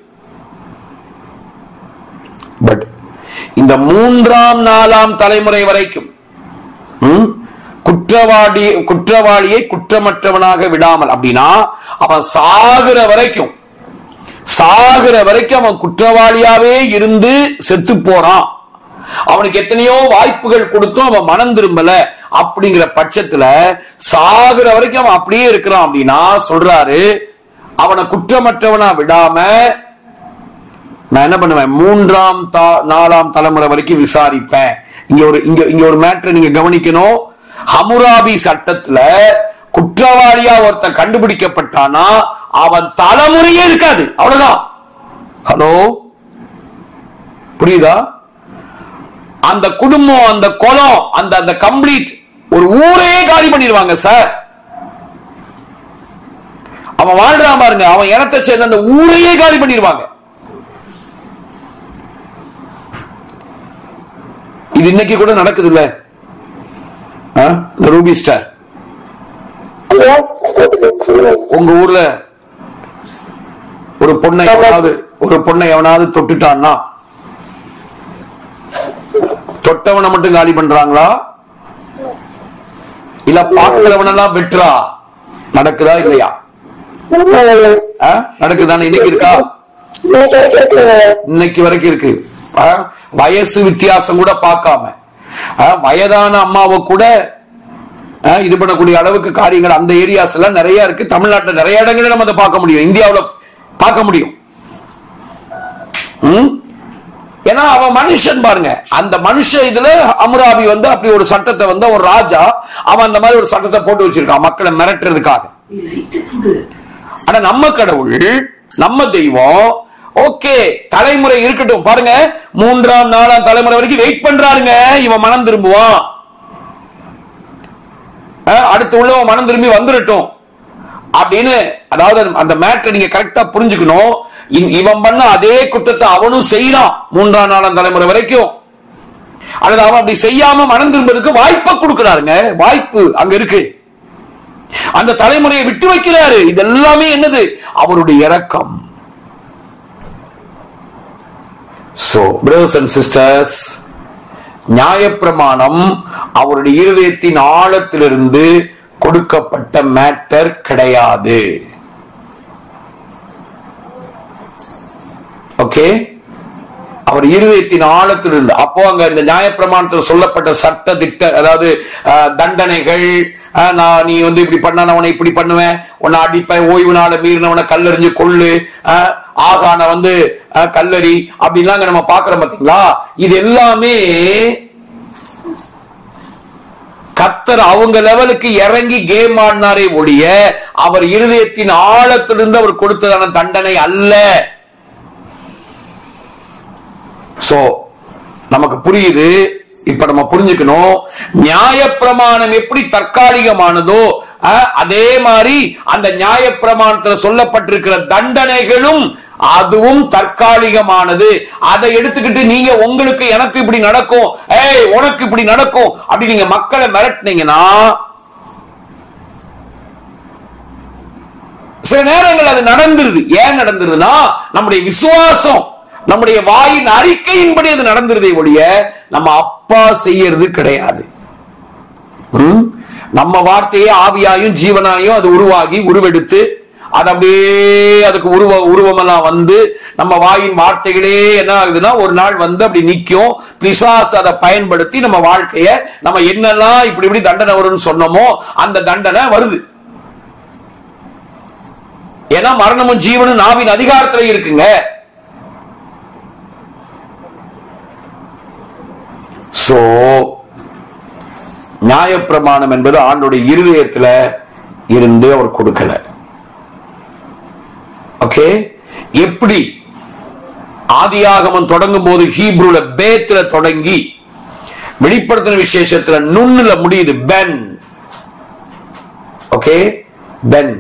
[SPEAKER 4] பட் இந்த மூன்றாம் நாலாம் தலைமுறை வரைக்கும் ம், குற்றவாளி குற்றவாளியை குற்றமற்றவனாக விடாமல் அப்படின்னா அவன் சாகுற வரைக்கும் சாகுற வரைக்கும் அவன் குற்றவாளியாவே இருந்து செத்து போறான் அவனுக்கு எத்தனையோ வாய்ப்புகள் கொடுத்தும் அவன் மனம் திரும்பல அப்படிங்கிற பட்சத்துல சாகுற வரைக்கும் அவன் அப்படியே இருக்கிறான் அப்படின்னா சொல்றாரு அவனை குற்றமற்றவனா விடாம நான் என்ன பண்ணுவேன் மூன்றாம் தா- நாலாம் தலைமுறை வரைக்கும் விசாரிப்பேன் இங்க ஒரு இங்க இங்க ஒரு மேட்ரு நீங்க கவனிக்கணும் ஹமுராபி சட்டத்துல குற்றவாளியா ஒருத்தன் கண்டுபிடிக்கப்பட்டானா அவன் தலைமுறையே இருக்காது அவ்வளவுதான் ஹலோ புரியுதா அந்த குடும்பம் அந்த குலம் அந்த அந்த கம்ப்ளீட் ஒரு ஊரையே காலி பண்ணிடுவாங்க சார் அவன் வாழ்றான் பாருங்க அவன் இனத்தை சேர்ந்த அந்த ஊரையே காலி பண்ணிடுவாங்க இது இன்னைக்கு கூட நடக்குது இல்ல ரூபி ஸ்டார்
[SPEAKER 5] ஐயா ஸ்தோத்திரம் சொல்லுங்க
[SPEAKER 4] உங்க ஊர்ல ஒரு பொண்ணை எவனாவது ஒரு பொண்ணை எவனாவது தொட்டுட்டான்னா தொட்டவனை மட்டும் காலி பண்றாங்களா இல்ல பாக்குறவனெல்லாம் வெட்டுறா நடக்குதா இல்லையா
[SPEAKER 5] ஆமாங்க ஐயா.
[SPEAKER 4] ஆ? நடக்குதானே இன்னைக்கு இருக்கா
[SPEAKER 5] இன்னைக்கு வரைக்கும் இருக்குங்க ஐயா.
[SPEAKER 4] இன்னைக்கு வரைக்கும் இருக்கு ஆ? வயசு வித்தியாசம் கூட பார்க்காம ஆ, வயதான அம்மாவை கூட ஆ, இது பண்ணக்கூடிய அளவுக்கு காரியங்கள் அந்த ஏரியாஸ் எல்லாம் நிறைய இருக்கு தமிழ்நாட்டுல நிறைய இடங்களில் நம்ம அதை பார்க்க முடியும் இந்தியாவுல பார்க்க முடியும் ம்? ஏன்னா அவன் மனுஷன் பாருங்க அந்த மனுஷ இதுல அமுராபி வந்து அப்படி ஒரு சட்டத்தை வந்து ஒரு ராஜா அவன் அந்த மாதிரி ஒரு சட்டத்தை போட்டு வச்சிருக்கான் மக்களை மிரட்டுறதுக்காக ஆனா நம்ம கடவுள் நம்ம தெய்வம் ஓகே தலைமுறை இருக்கட்டும் பாருங்க மூன்றாம் நாலாம் தலைமுறை வரைக்கும் வெயிட் பண்றாருங்க இவன் மனம் திரும்புவான் அஹ், அடுத்து உள்ளவன் மனம் திரும்பி வந்துடட்டும் அப்படின்னு அதாவது அந்த மேட்டரை நீங்க கரெக்டா புரிஞ்சுக்கணும் இ- இவன் பண்ண அதே குற்றத்தை அவனும் செய்யறான் மூன்றாம் நாலாம் தலைமுறை வரைக்கும் அல்லது அவன் அப்படி செய்யாம மனம் திரும்புறதுக்கு வாய்ப்பை கொடுக்கிறாருங்க வாய்ப்பு அங்க இருக்கு அந்த தலைமுறையை விட்டு வைக்கிறாரு இது எல்லாமே என்னது அவருடைய இரக்கம் சோ பிரதர்ஸ் அண்ட் சிஸ்டர்ஸ் நியாயப்பிரமாணம் அவருடைய இருதயத்தின் ஆழத்திலிருந்து கொடுக்கப்பட்ட மேட்டர் கிடையாது ஓகே அவர் இருதயத்தின் ஆழத்திலிருந்து அப்போ அங்க இந்த நியாயப்பிரமாணத்தில் சொல்லப்பட்ட சட்ட திட்ட அதாவது அஹ், தண்டனைகள் அஹ், நான் நீ வந்து இப்படி பண்ணா நான் உன்னை இப்படி பண்ணுவேன் உன்னை அடிப்பேன் ஓய்வு நாள மீறினவனை கல்லெறிஞ்சு கொள்ளு அஹ், ஆகான வந்து அஹ், கல்லறி அப்படின்லாம் அங்க நம்ம பாக்குறோம் பாத்தீங்களா இது எல்லாமே கத்தர் அவங்க லெவலுக்கு இறங்கி கேம் ஆடினாரே ஒழிய அவர் இருதயத்தின் ஆழத்திலிருந்து அவர் கொடுத்ததான தண்டனை அல்ல சோ நமக்கு புரியுது இப்ப நம்ம புரிஞ்சுக்கணும் நியாயப்பிரமாணம் எப்படி தற்காலிகமானதோ அஹ், அதே மாதிரி அந்த நியாயப்பிரமாணத்துல சொல்லப்பட்டிருக்கிற தண்டனைகளும் அதுவும் தற்காலிகமானது அதை எடுத்துக்கிட்டு நீங்க உங்களுக்கு எனக்கு இப்படி நடக்கும் ஏய் உனக்கு இப்படி நடக்கும் அப்படி நீங்க மக்களை மிரட்டினீங்கன்னா சில நேரங்கள் அது நடந்துருது ஏன் நடந்துருதுன்னா நம்முடைய விசுவாசம் நம்முடைய வாயின் அறிக்கையின்படி அது நடந்துருதே ஒழிய நம்ம அப்பா செய்யறது கிடையாது ம்? நம்ம வார்த்தையே ஆவியாயும் ஜீவனாயும் அது உருவாகி உருவெடுத்து அது அப்படியே அதுக்கு உருவ உருவமெல்லாம் வந்து நம்ம வாயின் வார்த்தைகளே என்ன ஆகுதுன்னா ஒரு நாள் வந்து அப்படி நிக்கும் பிசாசு அதை பயன்படுத்தி நம்ம வாழ்க்கைய நம்ம என்னெல்லாம் இப்படி இப்படி தண்டனை வரும்னு சொன்னோமோ அந்த தண்டனை வருது ஏன்னா மரணமும் ஜீவனும் நாவின் அதிகாரத்துல இருக்குங்க சோ நியாயப்பிரமாணம் என்பது ஆண்டுடைய இருதயத்துல இருந்து அவர் கொடுக்கல ஓகே எப்படி ஆதியாகமம் தொடங்கும் போது ஹீப்ரூல பேத்துல தொடங்கி வெளிப்படுத்தின விசேஷத்துல நுண்ணுல முடியுது பென் ஓகே பென்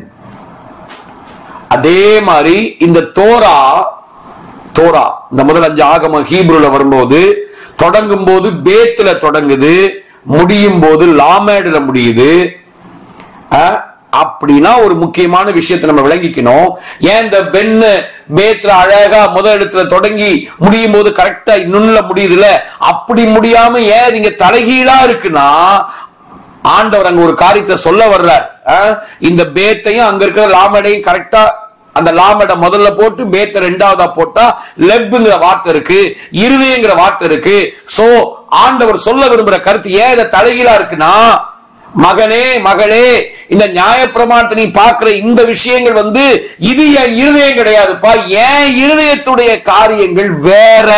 [SPEAKER 4] அதே மாதிரி இந்த தோரா தோரா இந்த முதல் அஞ்சு ஆகமம் ஹீப்ருல வரும்போது தொடங்கும் போது பேத்துல தொடங்குது முடியும் போது லாமேடுல முடியுது அஹ், அப்படின்னா ஒரு முக்கியமான விஷயத்தை நம்ம விளங்கிக்கணும் ஏன் இந்த பெண்ணு பேத்துல அழகா முதல் இடத்துல தொடங்கி முடியும் போது கரெக்டா நுண்ணுல முடியுதுல அப்படி முடியாம ஏன் நீங்க தலைகீழா இருக்குன்னா ஆண்டவர் அங்க ஒரு காரியத்தை சொல்ல வர்றார் அஹ், இந்த பேத்தையும் அங்க இருக்கிற லாமடையும் கரெக்டா அந்த லாமடை முதல்ல போட்டு பேத்த ரெண்டாவதா போட்டா லெப்புங்கிற வார்த்தை இருக்கு இருதயங்கிற வார்த்தை இருக்கு சோ ஆண்டவர் சொல்ல விரும்புற கருத்து ஏன் இதை தலைகீழா இருக்குன்னா மகனே மகளே இந்த நியாயப்பிரமாணத்தை நீ பார்க்கிற இந்த விஷயங்கள் வந்து இது என் இருதயம் கிடையாதுப்பா ஏன் இருதயத்துடைய காரியங்கள் வேற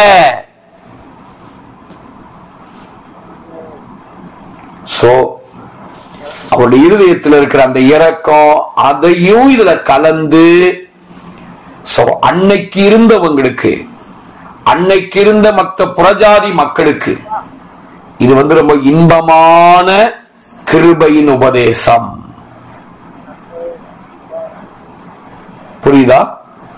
[SPEAKER 4] சோ அவருடைய இருதயத்தில் இருக்கிற அந்த இரக்கம் அதையும் இதுல கலந்து சோ அன்னைக்கு இருந்தவங்களுக்கு அன்னைக்கு இருந்த மற்ற புறஜாதி மக்களுக்கு இது வந்து ரொம்ப இன்பமான கிருபையின் உபதேசம் புரியுதா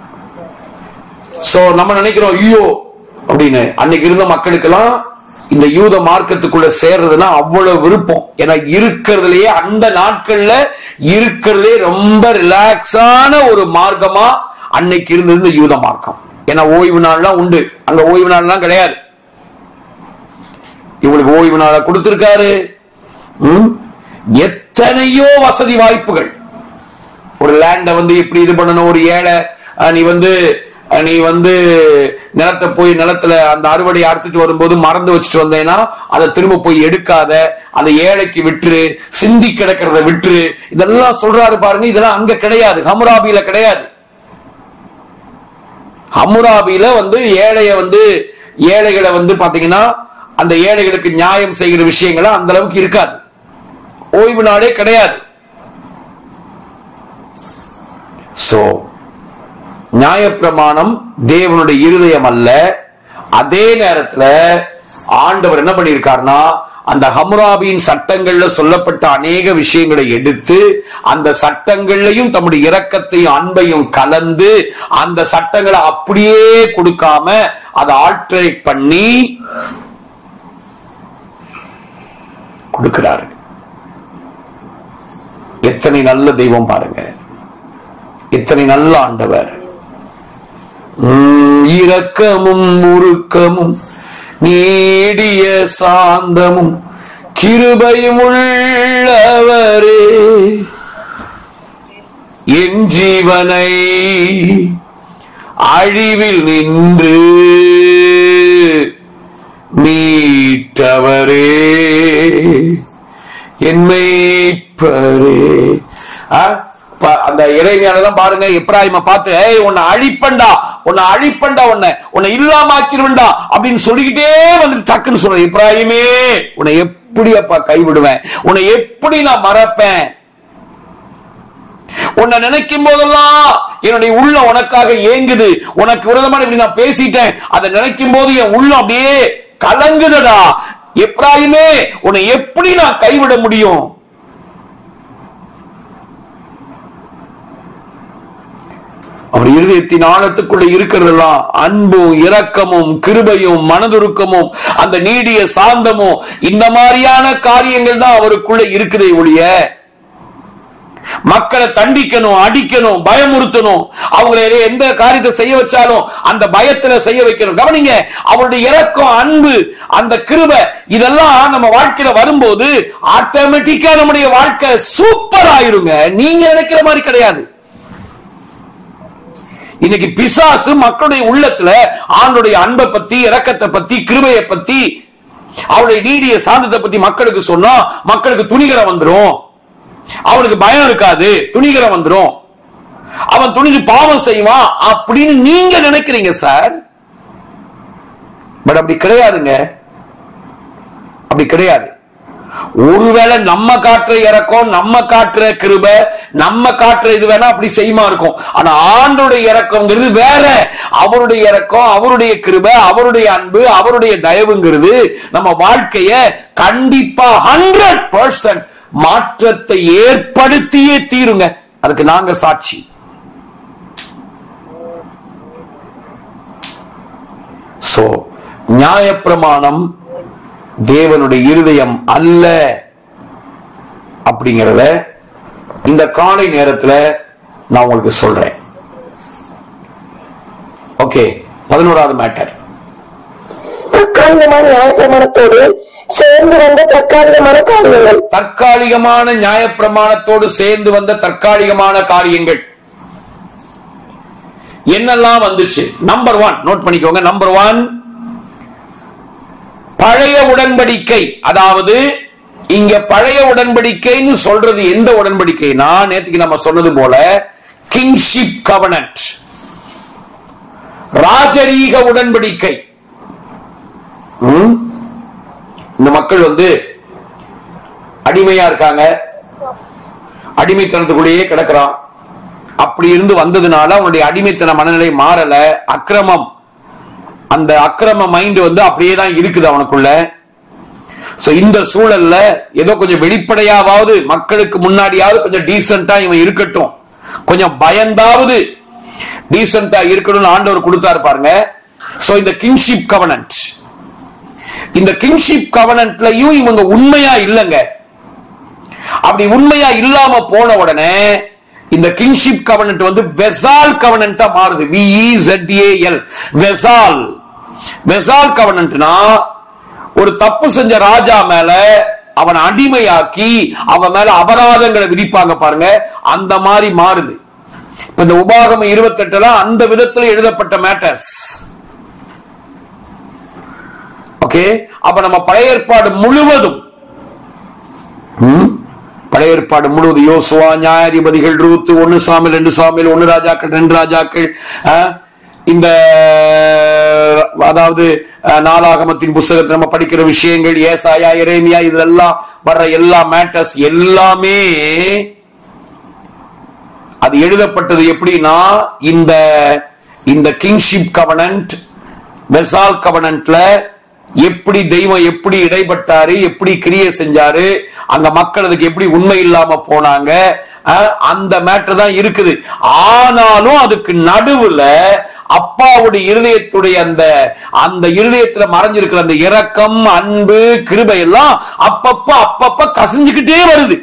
[SPEAKER 4] சோ நம்ம நினைக்கிறோம் ஐயோ அப்படின்னு அன்னைக்கு இருந்த மக்களுக்கெல்லாம் இந்த யூத மார்க்கத்துக்குள்ள சேர்றதுன்னா அவ்வளவு விருப்பம் ஏன்னா இருக்கிறதுலயே அந்த நாட்கள்ல இருக்கிறதுலே ரொம்ப ரிலாக்ஸான ஒரு மார்க்கமா அன்னைக்கு இருந்தது இந்த யூத மார்க்கம் ஏன்னா ஓய்வு நாள்லாம் உண்டு அங்க ஓய்வு நாள்லாம் கிடையாது இவங்களுக்கு ஓய்வு நாளை கொடுத்திருக்காரு ம்? எத்தனையோ வசதி வாய்ப்புகள் ஒரு லேண்ட வந்து எப்படி இது பண்ணணும் ஒரு ஏழை அஹ், நீ வந்து அஹ், நீ வந்து நிலத்தை போய் நிலத்துல அந்த அறுவடை அறுத்துட்டு வரும்போது மறந்து வச்சுட்டு வந்தேன்னா அதை திரும்ப போய் எடுக்காத அந்த ஏழைக்கு விட்டுரு சிந்தி கிடக்கிறத விட்டுரு இதெல்லாம் சொல்றாரு பாருங்க இதெல்லாம் அங்க கிடையாது ஹமுராபியில கிடையாது ஹம்முராபியில வந்து ஏழைய வந்து ஏழைகளை வந்து பாத்தீங்கன்னா அந்த ஏழைகளுக்கு நியாயம் செய்கிற விஷயங்கள் அந்த அளவுக்கு இருக்காது ஓய்வு நாளே கிடையாது சோ நியாயப்பிரமாணம் தேவனுடைய இருதயம் அல்ல அதே நேரத்துல ஆண்டவர் என்ன பண்ணியிருக்காருன்னா அந்த ஹம்ராபியின் சட்டங்கள்ல சொல்லப்பட்ட அநேக விஷயங்களை எடுத்து அந்த சட்டங்கள்லையும் தம்முடைய இரக்கத்தையும் அன்பையும் கலந்து அந்த சட்டங்களை அப்படியே கொடுக்காம அதை ஆல்ட்ரேட் பண்ணி கொடுக்கிறாரு எத்தனை நல்ல தெய்வம் பாருங்க எத்தனை நல்ல ஆண்டவர் உம், இரக்கமும் உருக்கமும் நீடிய சாந்தமும் கிருபையும் உள்ளவரே என் ஜீவனை அழிவில் நின்று மீட்டவரே என் மேய்ப்பரே ஆ? ப- அந்த இறைமையானதான் பாருங்க எப்ராஹிம பார்த்து ஏய் உன்னை அழிப்பண்டா உன்னை அழிப்பண்டா உன்னை உன்னை இல்லாமாக்கிடுவேன்டா அப்படின்னு சொல்லிக்கிட்டே வந்து டக்குன்னு சொல்ற இப்ராஹிமே உன்னை எப்படி அப்பா கைவிடுவேன் உன்னை எப்படி நான் மறப்பேன் உன்னை நினைக்கும் போதெல்லாம் என்னுடைய உள்ள உனக்காக ஏங்குது உனக்கு விரோதமான இப்படி நான் பேசிட்டேன் அதை நினைக்கும் போது என் உள்ள அப்படியே கலங்குதடா எப்ராஹிமே உன்னை எப்படி நான் கைவிட முடியும் அவர் இருதயத்தின் ஆழத்துக்குள்ள இருக்கிறதெல்லாம் அன்பும் இரக்கமும் கிருபையும் மனதுருக்கமும் அந்த நீடிய சாந்தமும் இந்த மாதிரியான காரியங்கள் தான் அவருக்குள்ள இருக்குதே ஒழிய மக்களை தண்டிக்கணும் அடிக்கணும் பயமுறுத்தணும் அவங்களை எந்த காரியத்தை செய்ய வச்சாலும் அந்த பயத்துல செய்ய வைக்கணும் கவனிங்க அவருடைய இரக்கம் அன்பு அந்த கிருபை இதெல்லாம் நம்ம வாழ்க்கையில வரும்போது ஆட்டோமேட்டிக்கா நம்முடைய வாழ்க்கை சூப்பர் ஆயிருங்க நீங்க நினைக்கிற மாதிரி கிடையாது இன்னைக்கு பிசாசு மக்களுடைய உள்ளத்துல ஆண்டுடைய அன்பை பத்தி இரக்கத்தை பத்தி கிருபையை பத்தி அவருடைய நீடிய சாந்தத்தை பத்தி மக்களுக்கு சொன்னா மக்களுக்கு துணிகரம் வந்துரும் அவனுக்கு பயம் இருக்காது துணிகரம் வந்துரும் அவன் துணிஞ்சு பாவம் செய்வான் அப்படின்னு நீங்க நினைக்கிறீங்க சார் பட் அப்படி கிடையாதுங்க அப்படி கிடையாது ஒருவேளை நம்ம காட்டுற இறக்கம் நம்ம காட்டுற கிருபை நம்ம காட்டுற இது வேணா அப்படி செய்யுமா இருக்கும் ஆனா ஆண்டுடைய இறக்கம்ங்கிறது வேற அவருடைய இறக்கம் அவருடைய கிருபை அவருடைய அன்பு அவருடைய தயவுங்கிறது நம்ம வாழ்க்கைய கண்டிப்பா ஹண்ட்ரட் பர்சன்ட் மாற்றத்தை ஏற்படுத்தியே தீருங்க அதுக்கு நாங்க சாட்சி சோ நியாயப்பிரமாணம் தேவனுடைய இருதயம் அல்ல அப்படிங்கறத இந்த காலை நேரத்துல நான் உங்களுக்கு சொல்றேன் ஓகே பதினோராவது மேட்டர்
[SPEAKER 5] தற்காலிகமான நியாயப்பிரமாணத்தோடு சேர்ந்து வந்த தற்காலிகமான காரியங்கள்
[SPEAKER 4] தற்காலிகமான நியாயப்பிரமாணத்தோடு சேர்ந்து வந்த தற்காலிகமான காரியங்கள் என்னெல்லாம் வந்துச்சு நம்பர் ஒன் நோட் பண்ணிக்கோங்க நம்பர் ஒன் பழைய உடன்படிக்கை அதாவது இங்க பழைய உடன்படிக்கைன்னு சொல்றது எந்த உடன்படிக்கைனா நேத்துக்கு நம்ம சொன்னது போல கிங்ஷிப் கவனன்ட் ராஜரீக உடன்படிக்கை ம்? இந்த மக்கள் வந்து அடிமையா இருக்காங்க அடிமைத்தனத்துக்குள்ளேயே கிடக்குறான் அப்படி இருந்து வந்ததுனால அவனுடைய அடிமைத்தன மனநிலை மாறல அக்கிரமம் அந்த அக்கிரம மைண்ட் வந்து அப்படியே தான் இருக்குது அவனுக்குள்ள சோ இந்த சூழல்ல ஏதோ கொஞ்சம் வெளிப்படையாவது மக்களுக்கு முன்னாடியாவது கொஞ்சம் டீசென்டா இவன் இருக்கட்டும் கொஞ்சம் பயந்தாவது டீசென்டா இருக்கணும்னு ஆண்டவர் கொடுத்தாரு பாருங்க சோ இந்த கிங்ஷிப் கவனன்ட் இந்த கிங்ஷிப் கவனன்ட்லயும் இவங்க உண்மையா இல்லைங்க அப்படி உண்மையா இல்லாம போன உடனே இந்த கிங்ஷிப் கவனன்ட் வந்து வெசால் கவனன்ட்டா மாறுது விஇஎல் வெசால் வெசால் கவனன்ட்னா ஒரு தப்பு செஞ்ச ராஜா மேல அவன் அடிமையாக்கி அவன் மேல அபராதங்களை விதிப்பாங்க பாருங்க அந்த மாதிரி மாறுது இப்ப இந்த உபாகமம் இருபத்தெட்டுல அந்த விதத்துல எழுதப்பட்ட மேட்டர்ஸ் ஓகே அப்ப நம்ம பழைய ஏற்பாடு முழுவதும் ம்? பழைய ஏற்பாடு முழுவதும் யோசுவா நியாயாதிபதிகள் ரூத்து ஒன்னு சாமில் ரெண்டு சாமில் ஒன்னு ராஜாக்கள் ரெண்டு ராஜாக்கள் ஆ? இந்த அதாவது அஹ், நாளாகமத்தின் புஸ்தகத்தை நம்ம படிக்கிற விஷயங்கள் ஏசாயா எரேமியா இதெல்லாம் வர்ற எல்லா மேட்டர்ஸ் எல்லாமே அது எழுதப்பட்டது எப்படின்னா இந்த இந்த கிங்ஷிப் கவனன்ட் வெசால் கவனன்ட்ல எப்படி தெய்வம் எப்படி இடைப்பட்டாரு எப்படி கிரியை செஞ்சாரு அங்க மக்கள் அதுக்கு எப்படி உண்மை இல்லாம போனாங்க அஹ், அந்த மேட்டர் தான் இருக்குது ஆனாலும் அதுக்கு நடுவுல அப்பாவுடைய இருதயத்துடைய அந்த அந்த இருதயத்துல மறைஞ்சிருக்கிற அந்த இரக்கம் அன்பு கிருபை எல்லாம் அப்பப்ப அப்பப்ப கசிஞ்சுக்கிட்டே வருது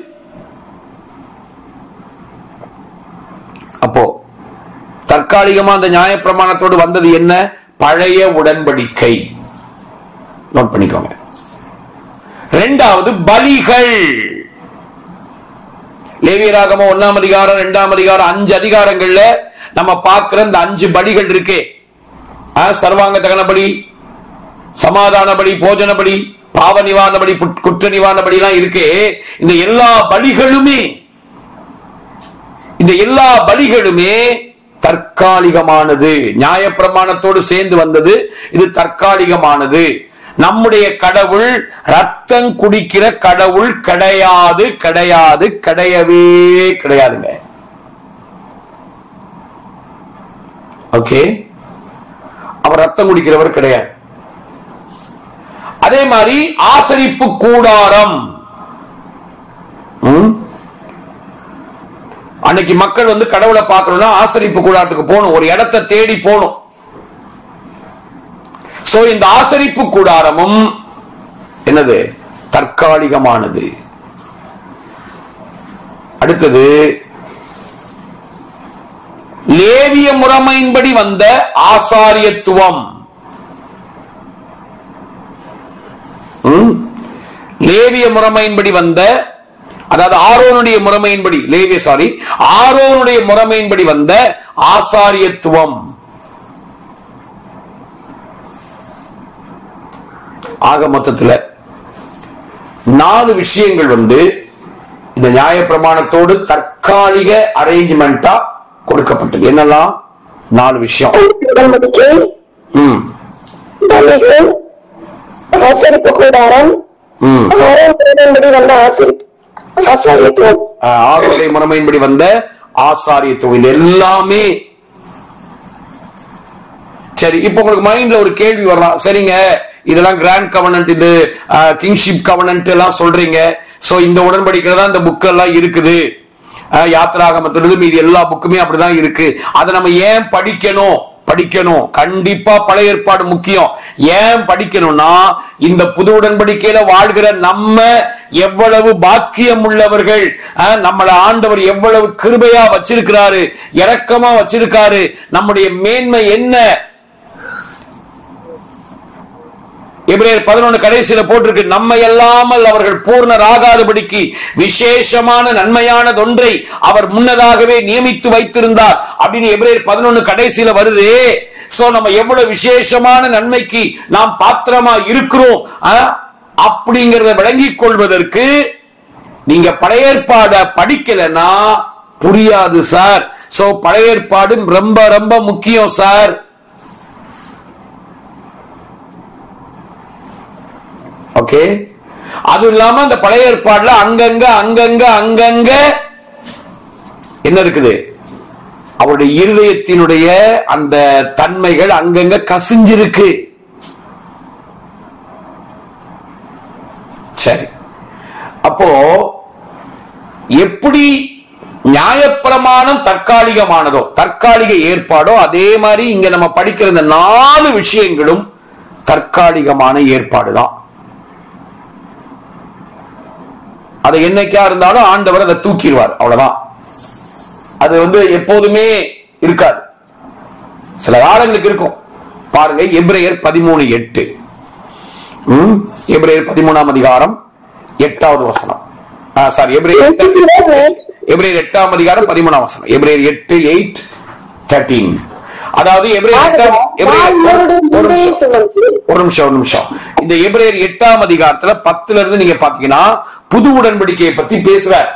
[SPEAKER 4] அப்போ தற்காலிகமா அந்த நியாயப்பிரமாணத்தோடு வந்தது என்ன பழைய உடன்படிக்கை நோட் பண்ணிக்கோங்க ரெண்டாவது பலிகள் லேவியராகமம் ஒன்னாம் அதிகாரம் இரண்டாம் அதிகாரம் அஞ்சு அதிகாரங்கள்ல நம்ம பார்க்கிற இந்த அஞ்சு பலிகள் இருக்கே ஆ, சர்வாங்க தகன பலி சமாதான பலி போஜன பலி பாவ நிவாரண பலி புட்- குற்ற நிவாரண பலி எல்லாம் இருக்கே இந்த எல்லா பலிகளுமே இந்த எல்லா பலிகளுமே தற்காலிகமானது நியாயப்பிரமாணத்தோடு சேர்ந்து வந்தது இது தற்காலிகமானது நம்முடைய கடவுள் ரத்தம் குடிக்கிற கடவுள் கிடையாது கிடையாது கிடையவே கிடையாதுங்க ஓகே அவர் ரத்தம் குடிக்கிறவர் கிடையாது அதே மாதிரி ஆசரிப்பு கூடாரம் ம்? அன்னைக்கு மக்கள் வந்து கடவுளை பார்க்கணும்னா ஆசரிப்பு கூடாரத்துக்கு போகணும் ஒரு இடத்தை தேடி போகணும் சோ இந்த ஆசரிப்பு கூடாரமும் என்னது தற்காலிகமானது அடுத்தது லேவிய முறைமையின்படி வந்த ஆசாரியத்துவம் ம்? லேவிய முறைமையின்படி வந்த அதாவது ஆரோனுடைய முறைமையின்படி லேவிய சாரி ஆரோனுடைய முறைமையின்படி வந்த ஆசாரியத்துவம் ஆக மொத்தத்துல நாலு விஷயங்கள் வந்து இந்த நியாயப்பிரமாணத்தோடு தற்காலிக அரேஞ்ச்மெண்டா கொடுக்கப்பட்டது என்னெல்லாம் நாலு விஷயம்
[SPEAKER 5] உடன்படிக்கை
[SPEAKER 4] ம்
[SPEAKER 5] பலிகள் ஆசரிப்பு கூடாரம்
[SPEAKER 4] ம்.
[SPEAKER 5] ஆறாம் உடன்படி வந்த ஆசிரி ஆசாரியத்துவம்
[SPEAKER 4] ஆஹ், ஆறுடைய முறைமையின்படி வந்த ஆசாரியத்துவம் இது எல்லாமே சரி இப்போ உங்களுக்கு மைண்ட்ல ஒரு கேள்வி வரலாம் சரிங்க இதெல்லாம் கிராண்ட் கவர்னன்ட் இது கிங்ஷிப் கவர்னன்ட் எல்லாம் சொல்றீங்க சோ இந்த உடன்படிக்கை தான் இந்த புக் எல்லாம் இருக்குது ஆஹ், யாத்திராகமத்திலிருந்து மீதி எல்லா புக்குமே அப்படிதான் இருக்கு அதை நம்ம ஏன் படிக்கணும் படிக்கணும் கண்டிப்பா பழைய ஏற்பாடு முக்கியம் ஏன் படிக்கணும்னா இந்த புது உடன்படிக்கையில வாழ்கிற நம்ம எவ்வளவு பாக்கியம் உள்ளவர்கள் ஆஹ், நம்மள ஆண்டவர் எவ்வளவு கிருபையா வச்சிருக்கிறாரு இரக்கமா வச்சிருக்காரு நம்முடைய மேன்மை என்ன எபிரேயர் பதினொன்று கடைசியில போட்டிருக்கு நம்மை அல்லாமல் அவர்கள் பூர்ணர் ஆகாதபடிக்கு விசேஷமான நன்மையானதொன்றை அவர் முன்னதாகவே நியமித்து வைத்திருந்தார் அப்படின்னு எபிரேயர் பதினொன்று கடைசியில வருது சோ நம்ம எவ்வளவு விசேஷமான நன்மைக்கு நாம் பாத்திரமா இருக்கிறோம் ஆ? அப்படிங்கறத விளங்கிக் கொள்வதற்கு நீங்க பழைய ஏற்பாட படிக்கலைன்னா புரியாது சார் சோ பழைய ஏற்பாடு ரொம்ப ரொம்ப முக்கியம் சார் ஓகே அது இல்லாம அந்த பழைய ஏற்பாடுல அங்கங்க அங்கங்க அங்கங்க என்ன இருக்குது அவருடைய இருதயத்தினுடைய அந்த தன்மைகள் அங்கங்க கசிஞ்சிருக்கு சரி அப்போ எப்படி நியாயப்பிரமாணம் தற்காலிகமானதோ தற்காலிக ஏற்பாடோ அதே மாதிரி இங்க நம்ம படிக்கிற இந்த நாலு விஷயங்களும் தற்காலிகமான ஏற்பாடு தான் அது என்னைக்கா இருந்தாலும் ஆண்டவர் அதை தூக்கிடுவார் அவ்வளவுதான் அது வந்து எப்போதுமே இருக்காது சில காலங்களுக்கு இருக்கும் பாருங்க எப்ரேயர் பதிமூணு எட்டு ம், எபிரேயர் பதிமூணாம் அதிகாரம் எட்டாவது வசனம் சாரி எபிரேயர் எட்டு- எபிரேயர் எட்டாம் அதிகாரம் பதிமூணாம் வசனம் எபிரேயர் எட்டு எயிட் தேர்ட்டீன் அதாவது எபிரேயர் எட்டாம் எபிரேயர் ஒரு நிமிஷம். ஒரு நிமிஷம் ஒரு நிமிஷம் இந்த எபிரேயர் எட்டாம் அதிகாரத்துல பத்துல இருந்து நீங்க பாத்தீங்கன்னா புது உடன்படிக்கையை பத்தி பேசுறார்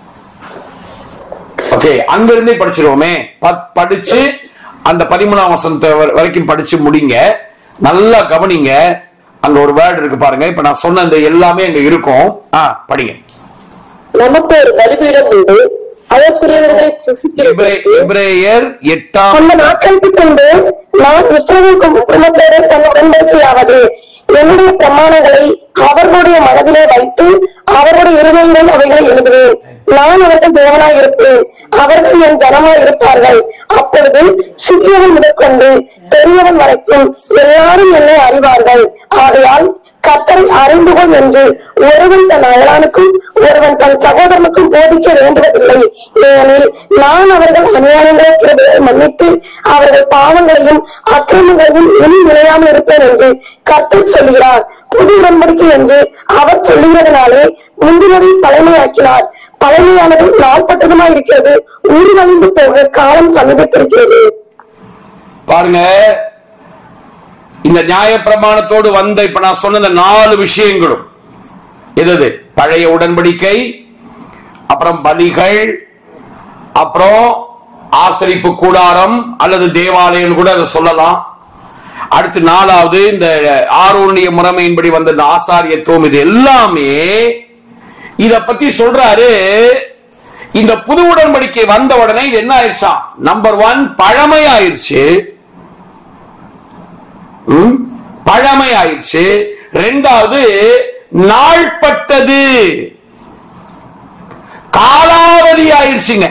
[SPEAKER 4] ஓகே அங்க இருந்தே படிச்சிருவோமே பத்- படிச்சு அந்த பதிமூணாம் வசனத்தை வர- வரைக்கும் படிச்சு முடிங்க நல்லா கவனிங்க அங்க ஒரு வேர்டு இருக்கு பாருங்க இப்ப நான் சொன்ன இந்த எல்லாமே அங்க இருக்கும் ஆ படிங்க
[SPEAKER 5] நமக்கு ஒரு பலிபீடம் உண்டு அதற்குரியவர்களை
[SPEAKER 4] எபிரே-
[SPEAKER 5] புசிக்கிறது
[SPEAKER 4] எபிரேயர் எட்டாம்
[SPEAKER 5] அந்த நாட்களுக்கு கொண்டு நான் இஸ்ரவேல் குடும்பத்தோடு தன் உடன்படிக்கையாவது என்னுடைய பிரமாணங்களை அவர்களுடைய மனதிலே வைத்து அவர்களுடைய இருதயங்கள் அவைகளை எழுதுவேன் நான் அவர்கள் தேவனாய் இருப்பேன் அவர்கள் என் ஜனமாய் இருப்பார்கள் அப்பொழுது சிறியவன் முதற்கொண்டு பெரியவன் வரைக்கும் எல்லாரும் என்னை அறிவார்கள் ஆகையால் கத்தரை அறிந்து கொள் என்று ஒருவன் தன் அயலானுக்கும் ஒருவன் தன் சகோதரனுக்கும் போதிக்க வேண்டுவதில்லை ஏனெனில் நான் அவர்கள் அநியாயங்களை கிருபையை மன்னித்து அவர்கள் பாவங்களையும் அக்கிரமங்களையும் இனி விளையாமல் இருப்பேன் என்று கர்த்தர் சொல்கிறார் புது உடன்படிக்கை என்று அவர் சொல்லுகிறதுனாலே முந்தினதை பழமையாக்கினார் பழமையானதும் நாள்பட்டதுமாய் இருக்கிறது உருவழிந்து போக காலம் சமீபத்திருக்கிறது
[SPEAKER 4] பாருங்க இந்த நியாயப்பிரமாணத்தோடு வந்த இப்ப நான் சொன்ன இந்த நாலு விஷயங்களும் எது எது? பழைய உடன்படிக்கை அப்புறம் பலிகள் அப்புறம் ஆசரிப்பு கூடாரம் அல்லது தேவாலயம் கூட அதை சொல்லலாம் அடுத்து நாலாவது இந்த ஆரோனிய முறைமையின்படி வந்த இந்த ஆசாரியத்துவம் இது எல்லாமே இத பத்தி சொல்றாரு இந்த புது உடன்படிக்கை வந்த உடனே இது என்ன ஆயிடுச்சாம் நம்பர் ஒன் பழமை ஆயிடுச்சு ம்? பழமை ஆயிடுச்சு ரெண்டாவது நாள்பட்டது காலாவதி ஆயிடுச்சுங்க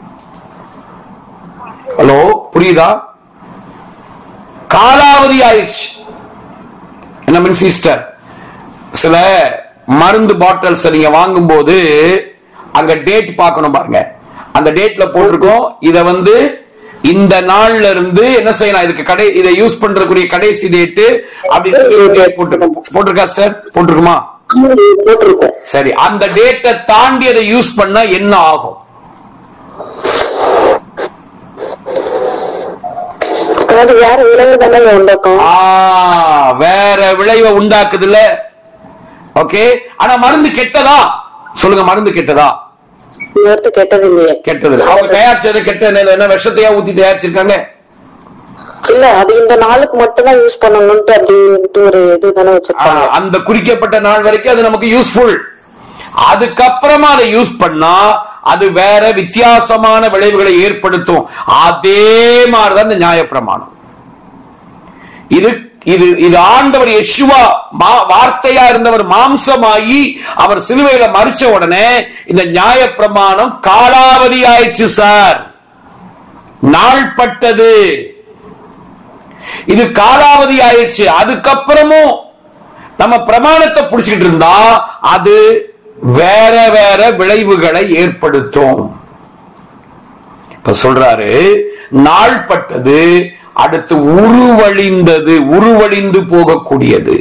[SPEAKER 4] ஹலோ புரியுதா காலாவதி ஆயிடுச்சு என்ன மீன் சிஸ்டர் சில மருந்து பாட்டில்ஸ் நீங்க வாங்கும்போது அங்க டேட் பார்க்கணும் பாருங்க அந்த டேட்ல போட்டிருக்கோம் இத வந்து இந்த நாள்ல இருந்து என்ன செய்யலாம் இதுக்கு கடை இதை யூஸ் பண்றதுக்குரிய கடைசி டேட்டு அப்படின்னு சொல்லி ஒரு date போட்டிருக்கோம் போட்டிருக்கா சார் போட்டிருக்குமா
[SPEAKER 5] போட்டிருக்கோம்
[SPEAKER 4] சரி அந்த டேட்டை தாண்டி அதை யூஸ் பண்ணா என்ன ஆகும்
[SPEAKER 5] அது வேற விலங்கு தானே உண்டாக்கும்
[SPEAKER 4] ஆ, வேற விளைவை உண்டாக்குதுல்ல ஓகே ஆனா மருந்து கெட்டதா சொல்லுங்க மருந்து கெட்டதா
[SPEAKER 5] நேரத்து கெட்டது இல்லையே
[SPEAKER 4] கெட்டது இல்ல. அவங்க தயாரிச்சது கெட்ட என்ன- என்ன விஷத்தையா ஊத்தி தயாரிச்சிருக்காங்க
[SPEAKER 5] இல்ல அது இந்த நாளுக்கு மட்டும் தான் யூஸ் பண்ணணும்ட்டு அப்படின்ட்டு ஒரு இது தானே வச்சிருப்பாங்க
[SPEAKER 4] ஆஹ், அந்த குறிக்கப்பட்ட நாள் வரைக்கும் அது நமக்கு யூஸ்ஃபுல் அதுக்கப்புறமா அதை யூஸ் பண்ணா அது வேற வித்தியாசமான விளைவுகளை ஏற்படுத்தும் அதே மாதிரிதான் இந்த நியாயப்பிரமாணம் இது இது இது ஆண்டவர் யெஷுவா மா- வார்த்தையா இருந்தவர் மாம்சமாகி அவர் சிலுவையில மறிச்ச உடனே இந்த நியாயப்பிரமாணம் காலாவதி ஆயிடுச்சு சார் நாள்பட்டது இது காலாவதி ஆயிடுச்சு அதுக்கப்புறமும் நம்ம பிரமாணத்தை புடிச்சுக்கிட்டு இருந்தா அது வேற வேற விளைவுகளை ஏற்படுத்தும் இப்ப சொல்றாரு நாள்பட்டது அடுத்து உருவழிந்தது உருவழிந்து போகக்கூடியது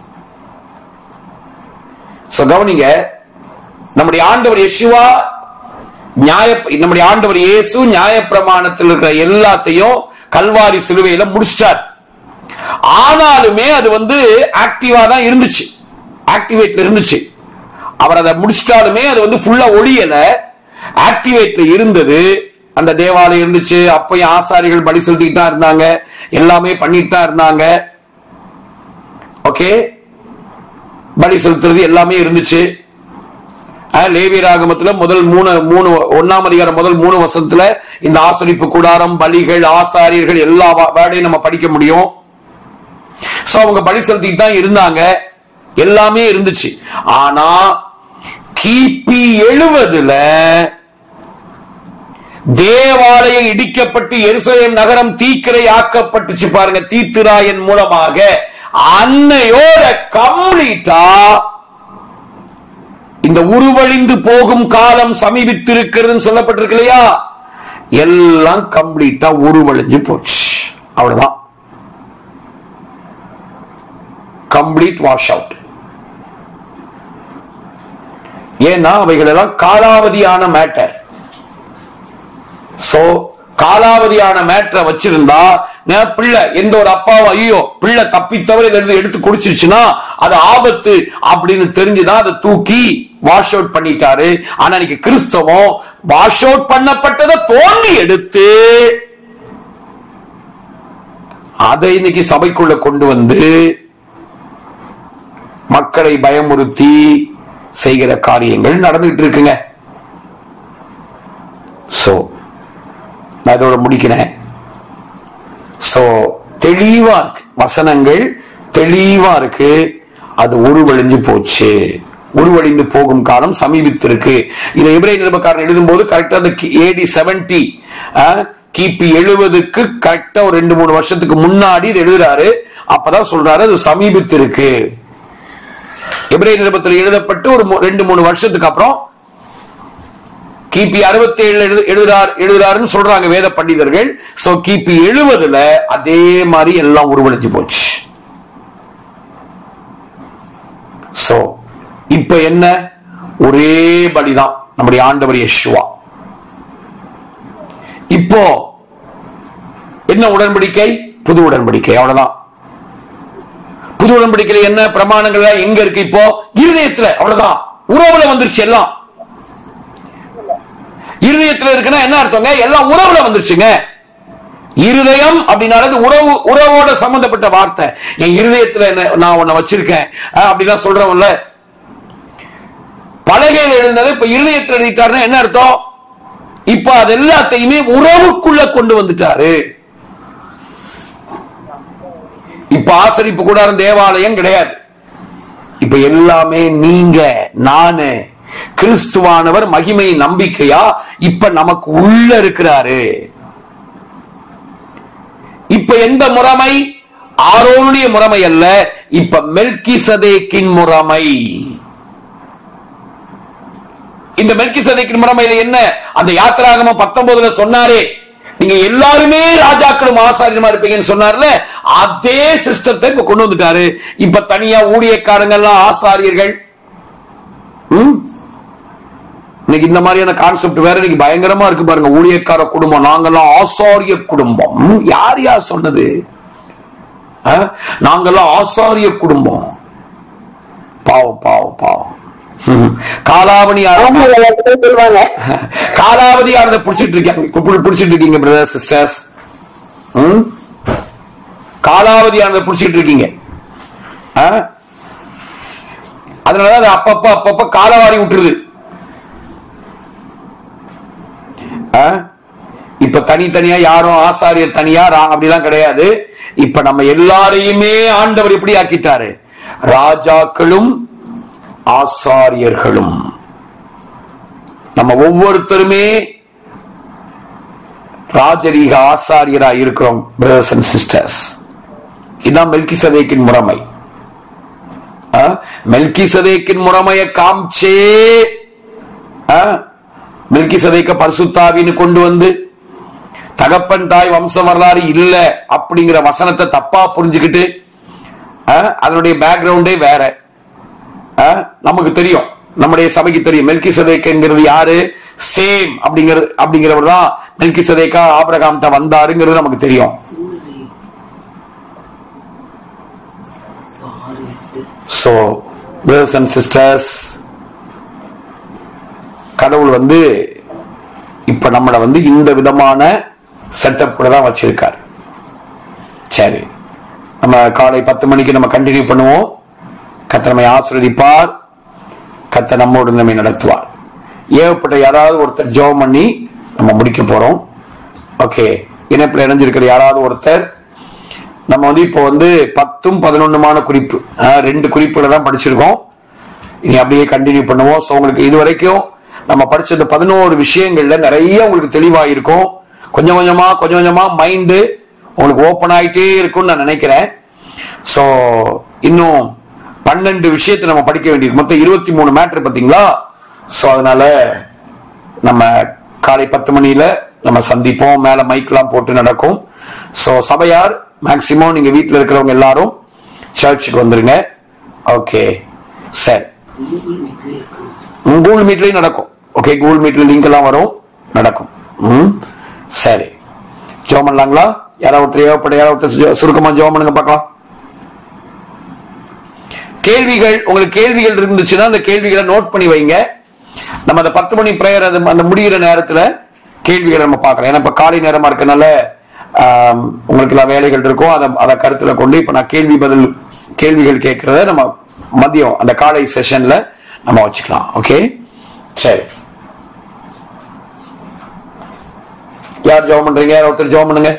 [SPEAKER 4] So, கவனிங்க நம்முடைய ஆண்டவர் யெஷுவா நியாய நம்முடைய ஆண்டவர் இயேசு நியாயப்பிரமாணத்தில் இருக்கிற எல்லாத்தையும் கல்வாரி சிலுவையில முடிச்சிட்டார் ஆனாலுமே அது வந்து ஆக்டிவா தான் இருந்துச்சு ஆக்டிவேட்ல இருந்துச்சு அவர் அதை முடிச்சிட்டாலுமே அது வந்து ஃபுல்லா ஒளியல ஆக்டிவேட்ல இருந்தது அந்த தேவாலயம் இருந்துச்சு அப்பயும் ஆசாரிகள் பலி செலுத்திட்டு தான் இருந்தாங்க எல்லாமே பண்ணிட்டு தான் இருந்தாங்க ஓகே பலி செலுத்துறது எல்லாமே இருந்துச்சு அஹ், லேவியராகமத்துல முதல் மூணு மூணு ஒன்னாம் அதிகாரம் முதல் மூணு வருஷத்துல இந்த ஆசரிப்பு கூடாரம் பலிகள் ஆசாரியர்கள் எல்லா வா- வேர்டையும் நம்ம படிக்க முடியும் சோ அவங்க பலி செலுத்திட்டு தான் இருந்தாங்க எல்லாமே இருந்துச்சு ஆனா கிபி எழுவதுல தேவாலயம் இடிக்கப்பட்டு எருசலேம் நகரம் தீக்கிரை ஆக்கப்பட்டுச்சு பாருங்க தீத்திராயன் மூலமாக அன்னையோட கம்ப்ளீட்டா இந்த உருவழிந்து போகும் காலம் சமீபித்திருக்கிறதுன்னு சொல்லப்பட்டிருக்கு இல்லையா எல்லாம் கம்ப்ளீட்டா உருவழிஞ்சு போச்சு அவ்வளவுதான் கம்ப்ளீட் வாஷ் அவுட் ஏன்னா அவைகள் எல்லாம் காலாவதியான மேட்டர் சோ காலாவதியான மேட்டரை வச்சிருந்தா நான் பிள்ளை எந்த ஒரு அப்பாவும் ஐயோ பிள்ளை தப்பித்தவரை இதை எடுத்து எடுத்து குடிச்சிருச்சுன்னா அது ஆபத்து அப்படின்னு தெரிஞ்சுதான் அதை தூக்கி வாஷ் அவுட் பண்ணிட்டாரு ஆனா இன்னைக்கு கிறிஸ்தவம் வாஷ் அவுட் பண்ணப்பட்டதை தோண்டி எடுத்து அதை இன்னைக்கு சபைக்குள்ள கொண்டு வந்து மக்களை பயமுறுத்தி செய்கிற காரியங்கள் நடந்துகிட்டு இருக்குங்க சோ நான் இதோட முடிக்கிறேன் சோ தெளிவா இருக்கு வசனங்கள் தெளிவா இருக்கு அது உருவழிஞ்சு போச்சு உருவழிந்து போகும் காலம் சமீபித்திருக்கு இதை எபிரே நிருபக்காரன் எழுதும் போது கரெக்டா அந்த ஏடி செவன்டி கிபி எழுபதுக்கு கரெக்டா ஒரு ரெண்டு மூணு வருஷத்துக்கு முன்னாடி இது எழுதுறாரு அப்பதான் சொல்றாரு அது சமீபித்திருக்கு எபிரே நிருபத்தில் எழுதப்பட்டு ஒரு மூ- ரெண்டு மூணு வருஷத்துக்கு அப்புறம் கிபி அறுபத்தி ஏழுல எழுது எழுதுறார் எழுதுறாருன்னு சொல்றாங்க வேத பண்டிதர்கள் சோ கிபி எழுபதுல அதே மாதிரி எல்லாம் உருவழிஞ்சு போச்சு சோ இப்ப என்ன ஒரே பலிதான் நம்முடைய ஆண்டவர் யெஷுவா இப்போ என்ன உடன்படிக்கை புது உடன்படிக்கை அவ்வளவுதான் புது உடன்படிக்கையில என்ன பிரமாணங்கள் எல்லாம் எங்க இருக்கு இப்போ இருதயத்துல அவ்வளவுதான் உறவுல வந்துருச்சு எல்லாம் இருதயத்துல இருக்குன்னா என்ன அர்த்தங்க எல்லாம் உறவுல வந்துருச்சுங்க இருதயம் அப்படின்னால உறவு உறவோட சம்பந்தப்பட்ட வார்த்தை என் இருதயத்துல என்ன நான் உன்னை வச்சிருக்கேன் அஹ், அப்படிலாம் சொல்றவன்ல பலகையில் எழுந்தது இப்ப இருதயத்துல எழுதிட்டாருன்னா என்ன அர்த்தம் இப்ப அது எல்லாத்தையுமே உறவுக்குள்ள கொண்டு வந்துட்டாரு இப்ப ஆசரிப்பு கூடாரம் தேவாலயம் கிடையாது இப்ப எல்லாமே நீங்க நானு கிறிஸ்துவானவர் மகிமை நம்பிக்கையா இப்ப நமக்கு உள்ள இருக்கிறாரு இப்ப எந்த முறைமை ஆரோனுடைய முறைமை அல்ல இப்ப மெல்கி சதேக்கின் முறைமை இந்த மெல்கி சதேக்கின் முறைமையில என்ன அந்த யாத்திராகமம் பத்தொன்பதுல சொன்னாரே நீங்க எல்லாருமே ராஜாக்களும் ஆசாரியமா இருப்பீங்கன்னு சொன்னார்ல அதே சிஸ்டத்தை இப்ப கொண்டு வந்துட்டாரு இப்ப தனியா ஊழியக்காரங்க எல்லாம் ஆசாரியர்கள் ம்? இன்னைக்கு இந்த மாதிரியான கான்செப்ட் வேற இன்னைக்கு பயங்கரமா இருக்கு பாருங்க ஊழியக்கார குடும்பம் நாங்கெல்லாம் ஆசாரிய குடும்பம் ம், யார் யார் சொன்னது ஆ? நாங்கெல்லாம் ஆசாரிய குடும்பம் பாவம் பாவம் பாவம் ம். காலாவணி
[SPEAKER 5] ஆமா எல்லாருமே சொல்லுவாங்க
[SPEAKER 4] காலாவதி ஆனதை புடிச்சிட்டு இருக்காங்க புடிச்சிட்டு இருக்கீங்க பிரதர் சிஸ்டர்ஸ் காலாவதியானதை புடிச்சிட்டு இருக்கீங்க ஆ? அதனால அது அப்பப்ப அப்பப்ப காலவாரி விட்டுருது ஆ? இப்ப தனித்தனியா யாரும் ஆசாரியர் தனியா ரா- அப்படிலாம் கிடையாது இப்ப நம்ம எல்லாரையுமே ஆண்டவர் எப்படி ஆக்கிட்டாரு ராஜாக்களும் ஆசாரியர்களும் நம்ம ஒவ்வொருத்தருமே ராஜரீக ஆசாரியரா இருக்கிறோம் பிரதர்ஸ் அண்ட் சிஸ்டர்ஸ் இதான் மெல்கி சதேக்கின் முறைமை மெல்கி சதேக்கின் முறைமையை காமிச்சே மெல்கி சதேக்க பரிசுத்தாவின்னு கொண்டு வந்து தகப்பன் தாய் வம்ச வரலாறு இல்ல அப்படிங்கிற வசனத்தை தப்பா புரிஞ்சுக்கிட்டு ஆ, அதனுடைய பேக்ரவுண்டே வேற ஆ, நமக்கு தெரியும் நம்முடைய சபைக்கு தெரியும் மெல்கி சதேக்கங்கிறது யாரு சேம் அப்படிங்கிறது அப்படிங்கிறவர் தான் மெல்கி சதேக்கா ஆபிரகாம் தான் வந்தாருங்கிறது நமக்கு தெரியும் சோ பிரதர்ஸ் அண்ட் சிஸ்டர்ஸ் கடவுள் வந்து இப்ப நம்மளை வந்து இந்த விதமான செட்டப் தான் வச்சிருக்காரு சரி நம்ம காலை பத்து மணிக்கு நம்ம கண்டினியூ பண்ணுவோம் கத்த நம்மை ஆசிரியப்பார் கத்த நம்மோடு நம்மை நடத்துவார் ஏகப்பட்ட யாராவது ஒருத்தர் ஜெபம் பண்ணி நம்ம முடிக்க போறோம் ஓகே இணைப்பில் இணைஞ்சிருக்கிற யாராவது ஒருத்தர் நம்ம வந்து இப்போ வந்து பத்தும் பதினொன்னுமான குறிப்பு ஆஹ், ரெண்டு குறிப்புகளை தான் படிச்சிருக்கோம் இனி அப்படியே கண்டினியூ பண்ணுவோம் ஸோ உங்களுக்கு இது வரைக்கும் நம்ம படிச்சது பதினோரு விஷயங்கள்ல நிறைய உங்களுக்கு தெளிவா இருக்கும் கொஞ்சம் கொஞ்சமா கொஞ்சம் கொஞ்சமா மைண்டு உங்களுக்கு ஓப்பன் ஆயிட்டே இருக்கும்னு நான் நினைக்கிறேன் ஸோ இன்னும் பன்னெண்டு விஷயத்தை நம்ம படிக்க வேண்டியிருக்கு மொத்தம் இருபத்தி மூணு மேட்ரு பார்த்தீங்களா ஸோ அதனால நம்ம காலை பத்து மணியில நம்ம சந்திப்போம் மேல மைக்லாம் போட்டு நடக்கும் ஸோ சபையார் மேக்சிமம் நீங்க வீட்டில் இருக்கிறவங்க எல்லாரும் சர்ச்சுக்கு வந்துருங்க ஓகே சரி கூகுள் மீட்லயும் நடக்கும் ஓகே கூகுள் மீட்ல லிங்க் எல்லாம் வரும் நடக்கும் ம் சரி ஜோம் பண்ணலாங்களா யாராவது ஒருத்தர் ஏவப்பட்ட யாராவது ஒருத்தர் சு- சுருக்கமா ஜோம் பண்ணுங்க பார்க்கலாம் கேள்விகள் உங்களுக்கு கேள்விகள் இருந்துச்சுன்னா அந்த கேள்விகளை நோட் பண்ணி வைங்க நம்ம அந்த பத்து மணி பிரேயர் அது அந்த முடிகிற நேரத்துல கேள்விகளை நம்ம பார்க்கலாம் ஏன்னா இப்ப காலை நேரமா இருக்கனால ஆம், உங்களுக்கு எல்லாம் வேலைகள் இருக்கும் அதை அதை கருத்துல கொண்டு இப்ப நான் கேள்வி பதில் கேள்விகள் கேட்கறத நம்ம மதியம் அந்த காலை செஷன்ல நம்ம வச்சுக்கலாம் ஓகே சரி யார் ஜெபம் பண்றீங்க யார் ஒருத்தர் ஜெபம் பண்ணுங்க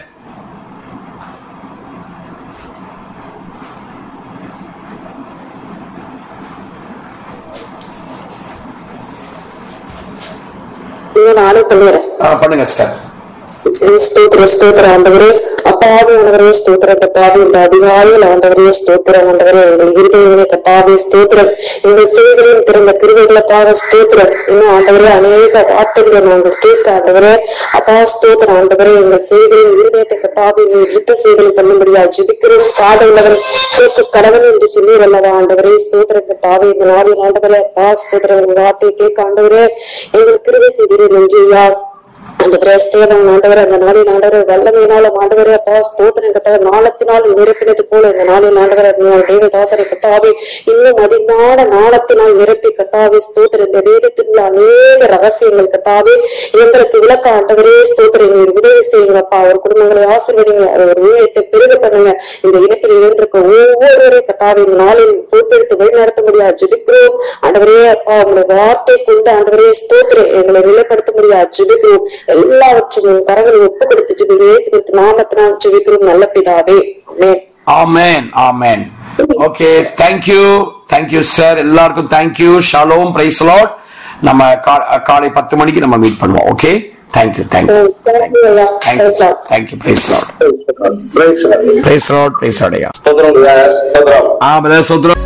[SPEAKER 5] இதை நானும் பண்ணுறேன்
[SPEAKER 4] ஆ, பண்ணுங்க சார்
[SPEAKER 5] ஸ்தோத்திர ஸ்தோத்திர ஆண்டவரே அப்பாவி ஆண்டவரே ஸ்தோத்திர கத்தாவி இந்த அதிகாலையில் ஆண்டவரே ஸ்தோத்திரம் ஆண்டவரே எங்கள் இருதயங்களே கத்தாவி ஸ்தோத்திரம் எங்கள் செய்திகளின் திறந்த கிருவைகளுக்காக ஸ்தோத்திரம் இன்னும் ஆண்டவரே அநேக வார்த்தைகளை நாங்கள் கேட்க ஆண்டவரே அப்பா ஸ்தோத்திரம் ஆண்டவரே எங்கள் செய்திகளின் இருதயத்தை கத்தாவி நீ யுத்த செய்தலை பண்ணும்படியா ஜிபிக்கிறோம் காதவன் கேட்க கடவுள் என்று சொல்லி வல்லவா ஆண்டவரே ஸ்தோத்திர கத்தாவி இந்த நாளில் ஆண்டவரே அப்பா ஸ்தோத்திரம் உங்கள் வார்த்தையை கேட்க ஆண்டவரே எங்கள் கிருவை செய்கிறேன் என்று யார் ஆண்டவரே ஸ்தோத்திரம் ஆண்டவரே அந்த நாளில் ஆண்டவரே வல்லமையினால ஆண்டவரே அப்பா ஸ்தோத்திரம் கத்தவர் நாளத்தினால் நிரப்பினது போல இந்த நாளில் ஆண்டவரே தேவதாசரை கத்தாவே இன்னும் அதிகமான நாளத்தினால் நிரப்பி கத்தாவே ஸ்தோத்திரம் இந்த வேதத்தில் உள்ள அநேக ரகசியங்கள் கத்தாவே எங்களுக்கு விளக்க ஆண்டவரே ஸ்தோத்திரம் நீர் உதவி செய்யுங்க அப்பா அவர் குடும்பங்களை ஆசீர்வதிங்க அவர் ஊழியத்தை பெருக பண்ணுங்க இந்த இணைப்பில் இருந்திருக்க ஒவ்வொருவரை கத்தாவே இந்த நாளில் பொறுப்பெடுத்து வழிநடத்த முடியாது ஜெபிக்கிறோம் ஆண்டவரே அப்பா உங்களுடைய வார்த்தை கொண்டு ஆண்டவரே ஸ்தோத்திரம் எங்களை நிலைப்படுத்த முடியாது ஜெபிக்கிறோம் எல்லாவற்றையும் கரங்களில் ஒப்பு கொடுத்து ஜெபிக்கிறேன் நாமத்தினால் ஜெபிக்கிறோம் நல்ல பிதாவே amen
[SPEAKER 4] amen amen okay thank you thank you sir எல்லாருக்கும் தேங்க்யூ ஷாலோம் பிரைஸ் லாட் நம்ம கா- காலை பத்து மணிக்கு நம்ம மீட் பண்ணுவோம் okay thank you thank you
[SPEAKER 5] Thank you, ஐயா.
[SPEAKER 4] Thank you
[SPEAKER 5] Praise God.
[SPEAKER 4] Thank you praise Lord
[SPEAKER 1] Praise the Lord.
[SPEAKER 4] Praise Lord praise லாடையா
[SPEAKER 1] ஸ்தோத்திரம் ஐயா. ஸ்தோத்திரம்.
[SPEAKER 4] ஆ பிரதர் சுத்ரா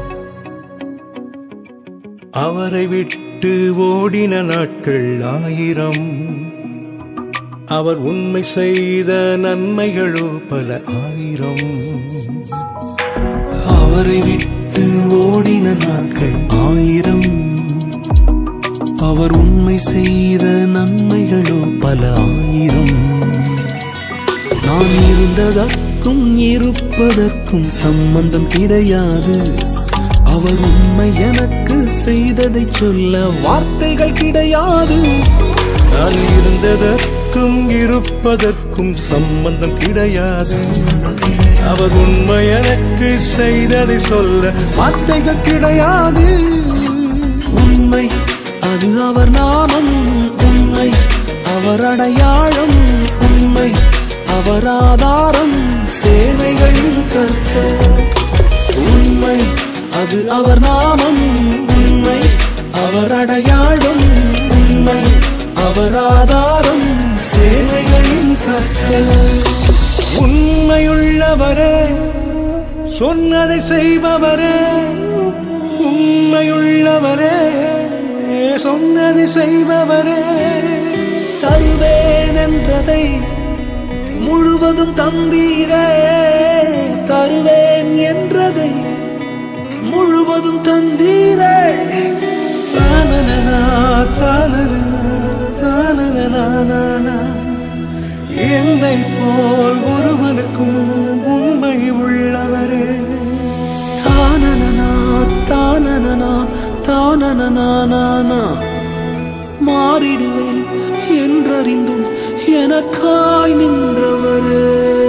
[SPEAKER 3] அவரை விட்டு ஓடின நாட்கள் ஆயிரம் அவர் உண்மை செய்த நன்மைகளோ பல ஆயிரம்
[SPEAKER 2] அவரை விட்டு ஓடின நாட்கள் ஆயிரம் அவர் உண்மை செய்த நன்மைகளோ பல ஆயிரம் நான் இருந்ததற்கும் இருப்பதற்கும் சம்பந்தம் கிடையாது அவர் உண்மை எனக்கு செய்ததை சொல்ல வார்த்தைகள் கிடையாது
[SPEAKER 3] நான் இருந்ததற்கும் இருப்பதற்கும் சம்பந்தம் கிடையாது அவர் உண்மை எனக்கு செய்ததை சொல்ல வார்த்தைகள் கிடையாது
[SPEAKER 2] உண்மை அது அவர் நாமம் உண்மை அவர் அடையாளம் உண்மை அவர் ஆதாரம் சேவைகளின் கர்த்தர் உண்மை அது அவர் நாமம் உண்மை அவர் அடையாளம் உண்மை அவர் ஆதாரம் சேவைகளின் கர்த்தர்
[SPEAKER 3] உண்மையுள்ளவரே சொன்னதை செய்பவரே உண்மையுள்ளவரே சொன்னதை செய்பவரே
[SPEAKER 2] தருவேன் என்றதை முழுவதும் தந்தீரே தருவேன் என்றதை முழுவதும் தந்தீரே
[SPEAKER 3] தானனனா, தானனனா, தானனனானா. என்னை போல் ஒருவனுக்கும் உண்மை உள்ளவரே
[SPEAKER 2] தானனனா தானனனா தானனனானா மாறிடுவேன் என்றறிந்தும் எனக்காய் நின்றவரே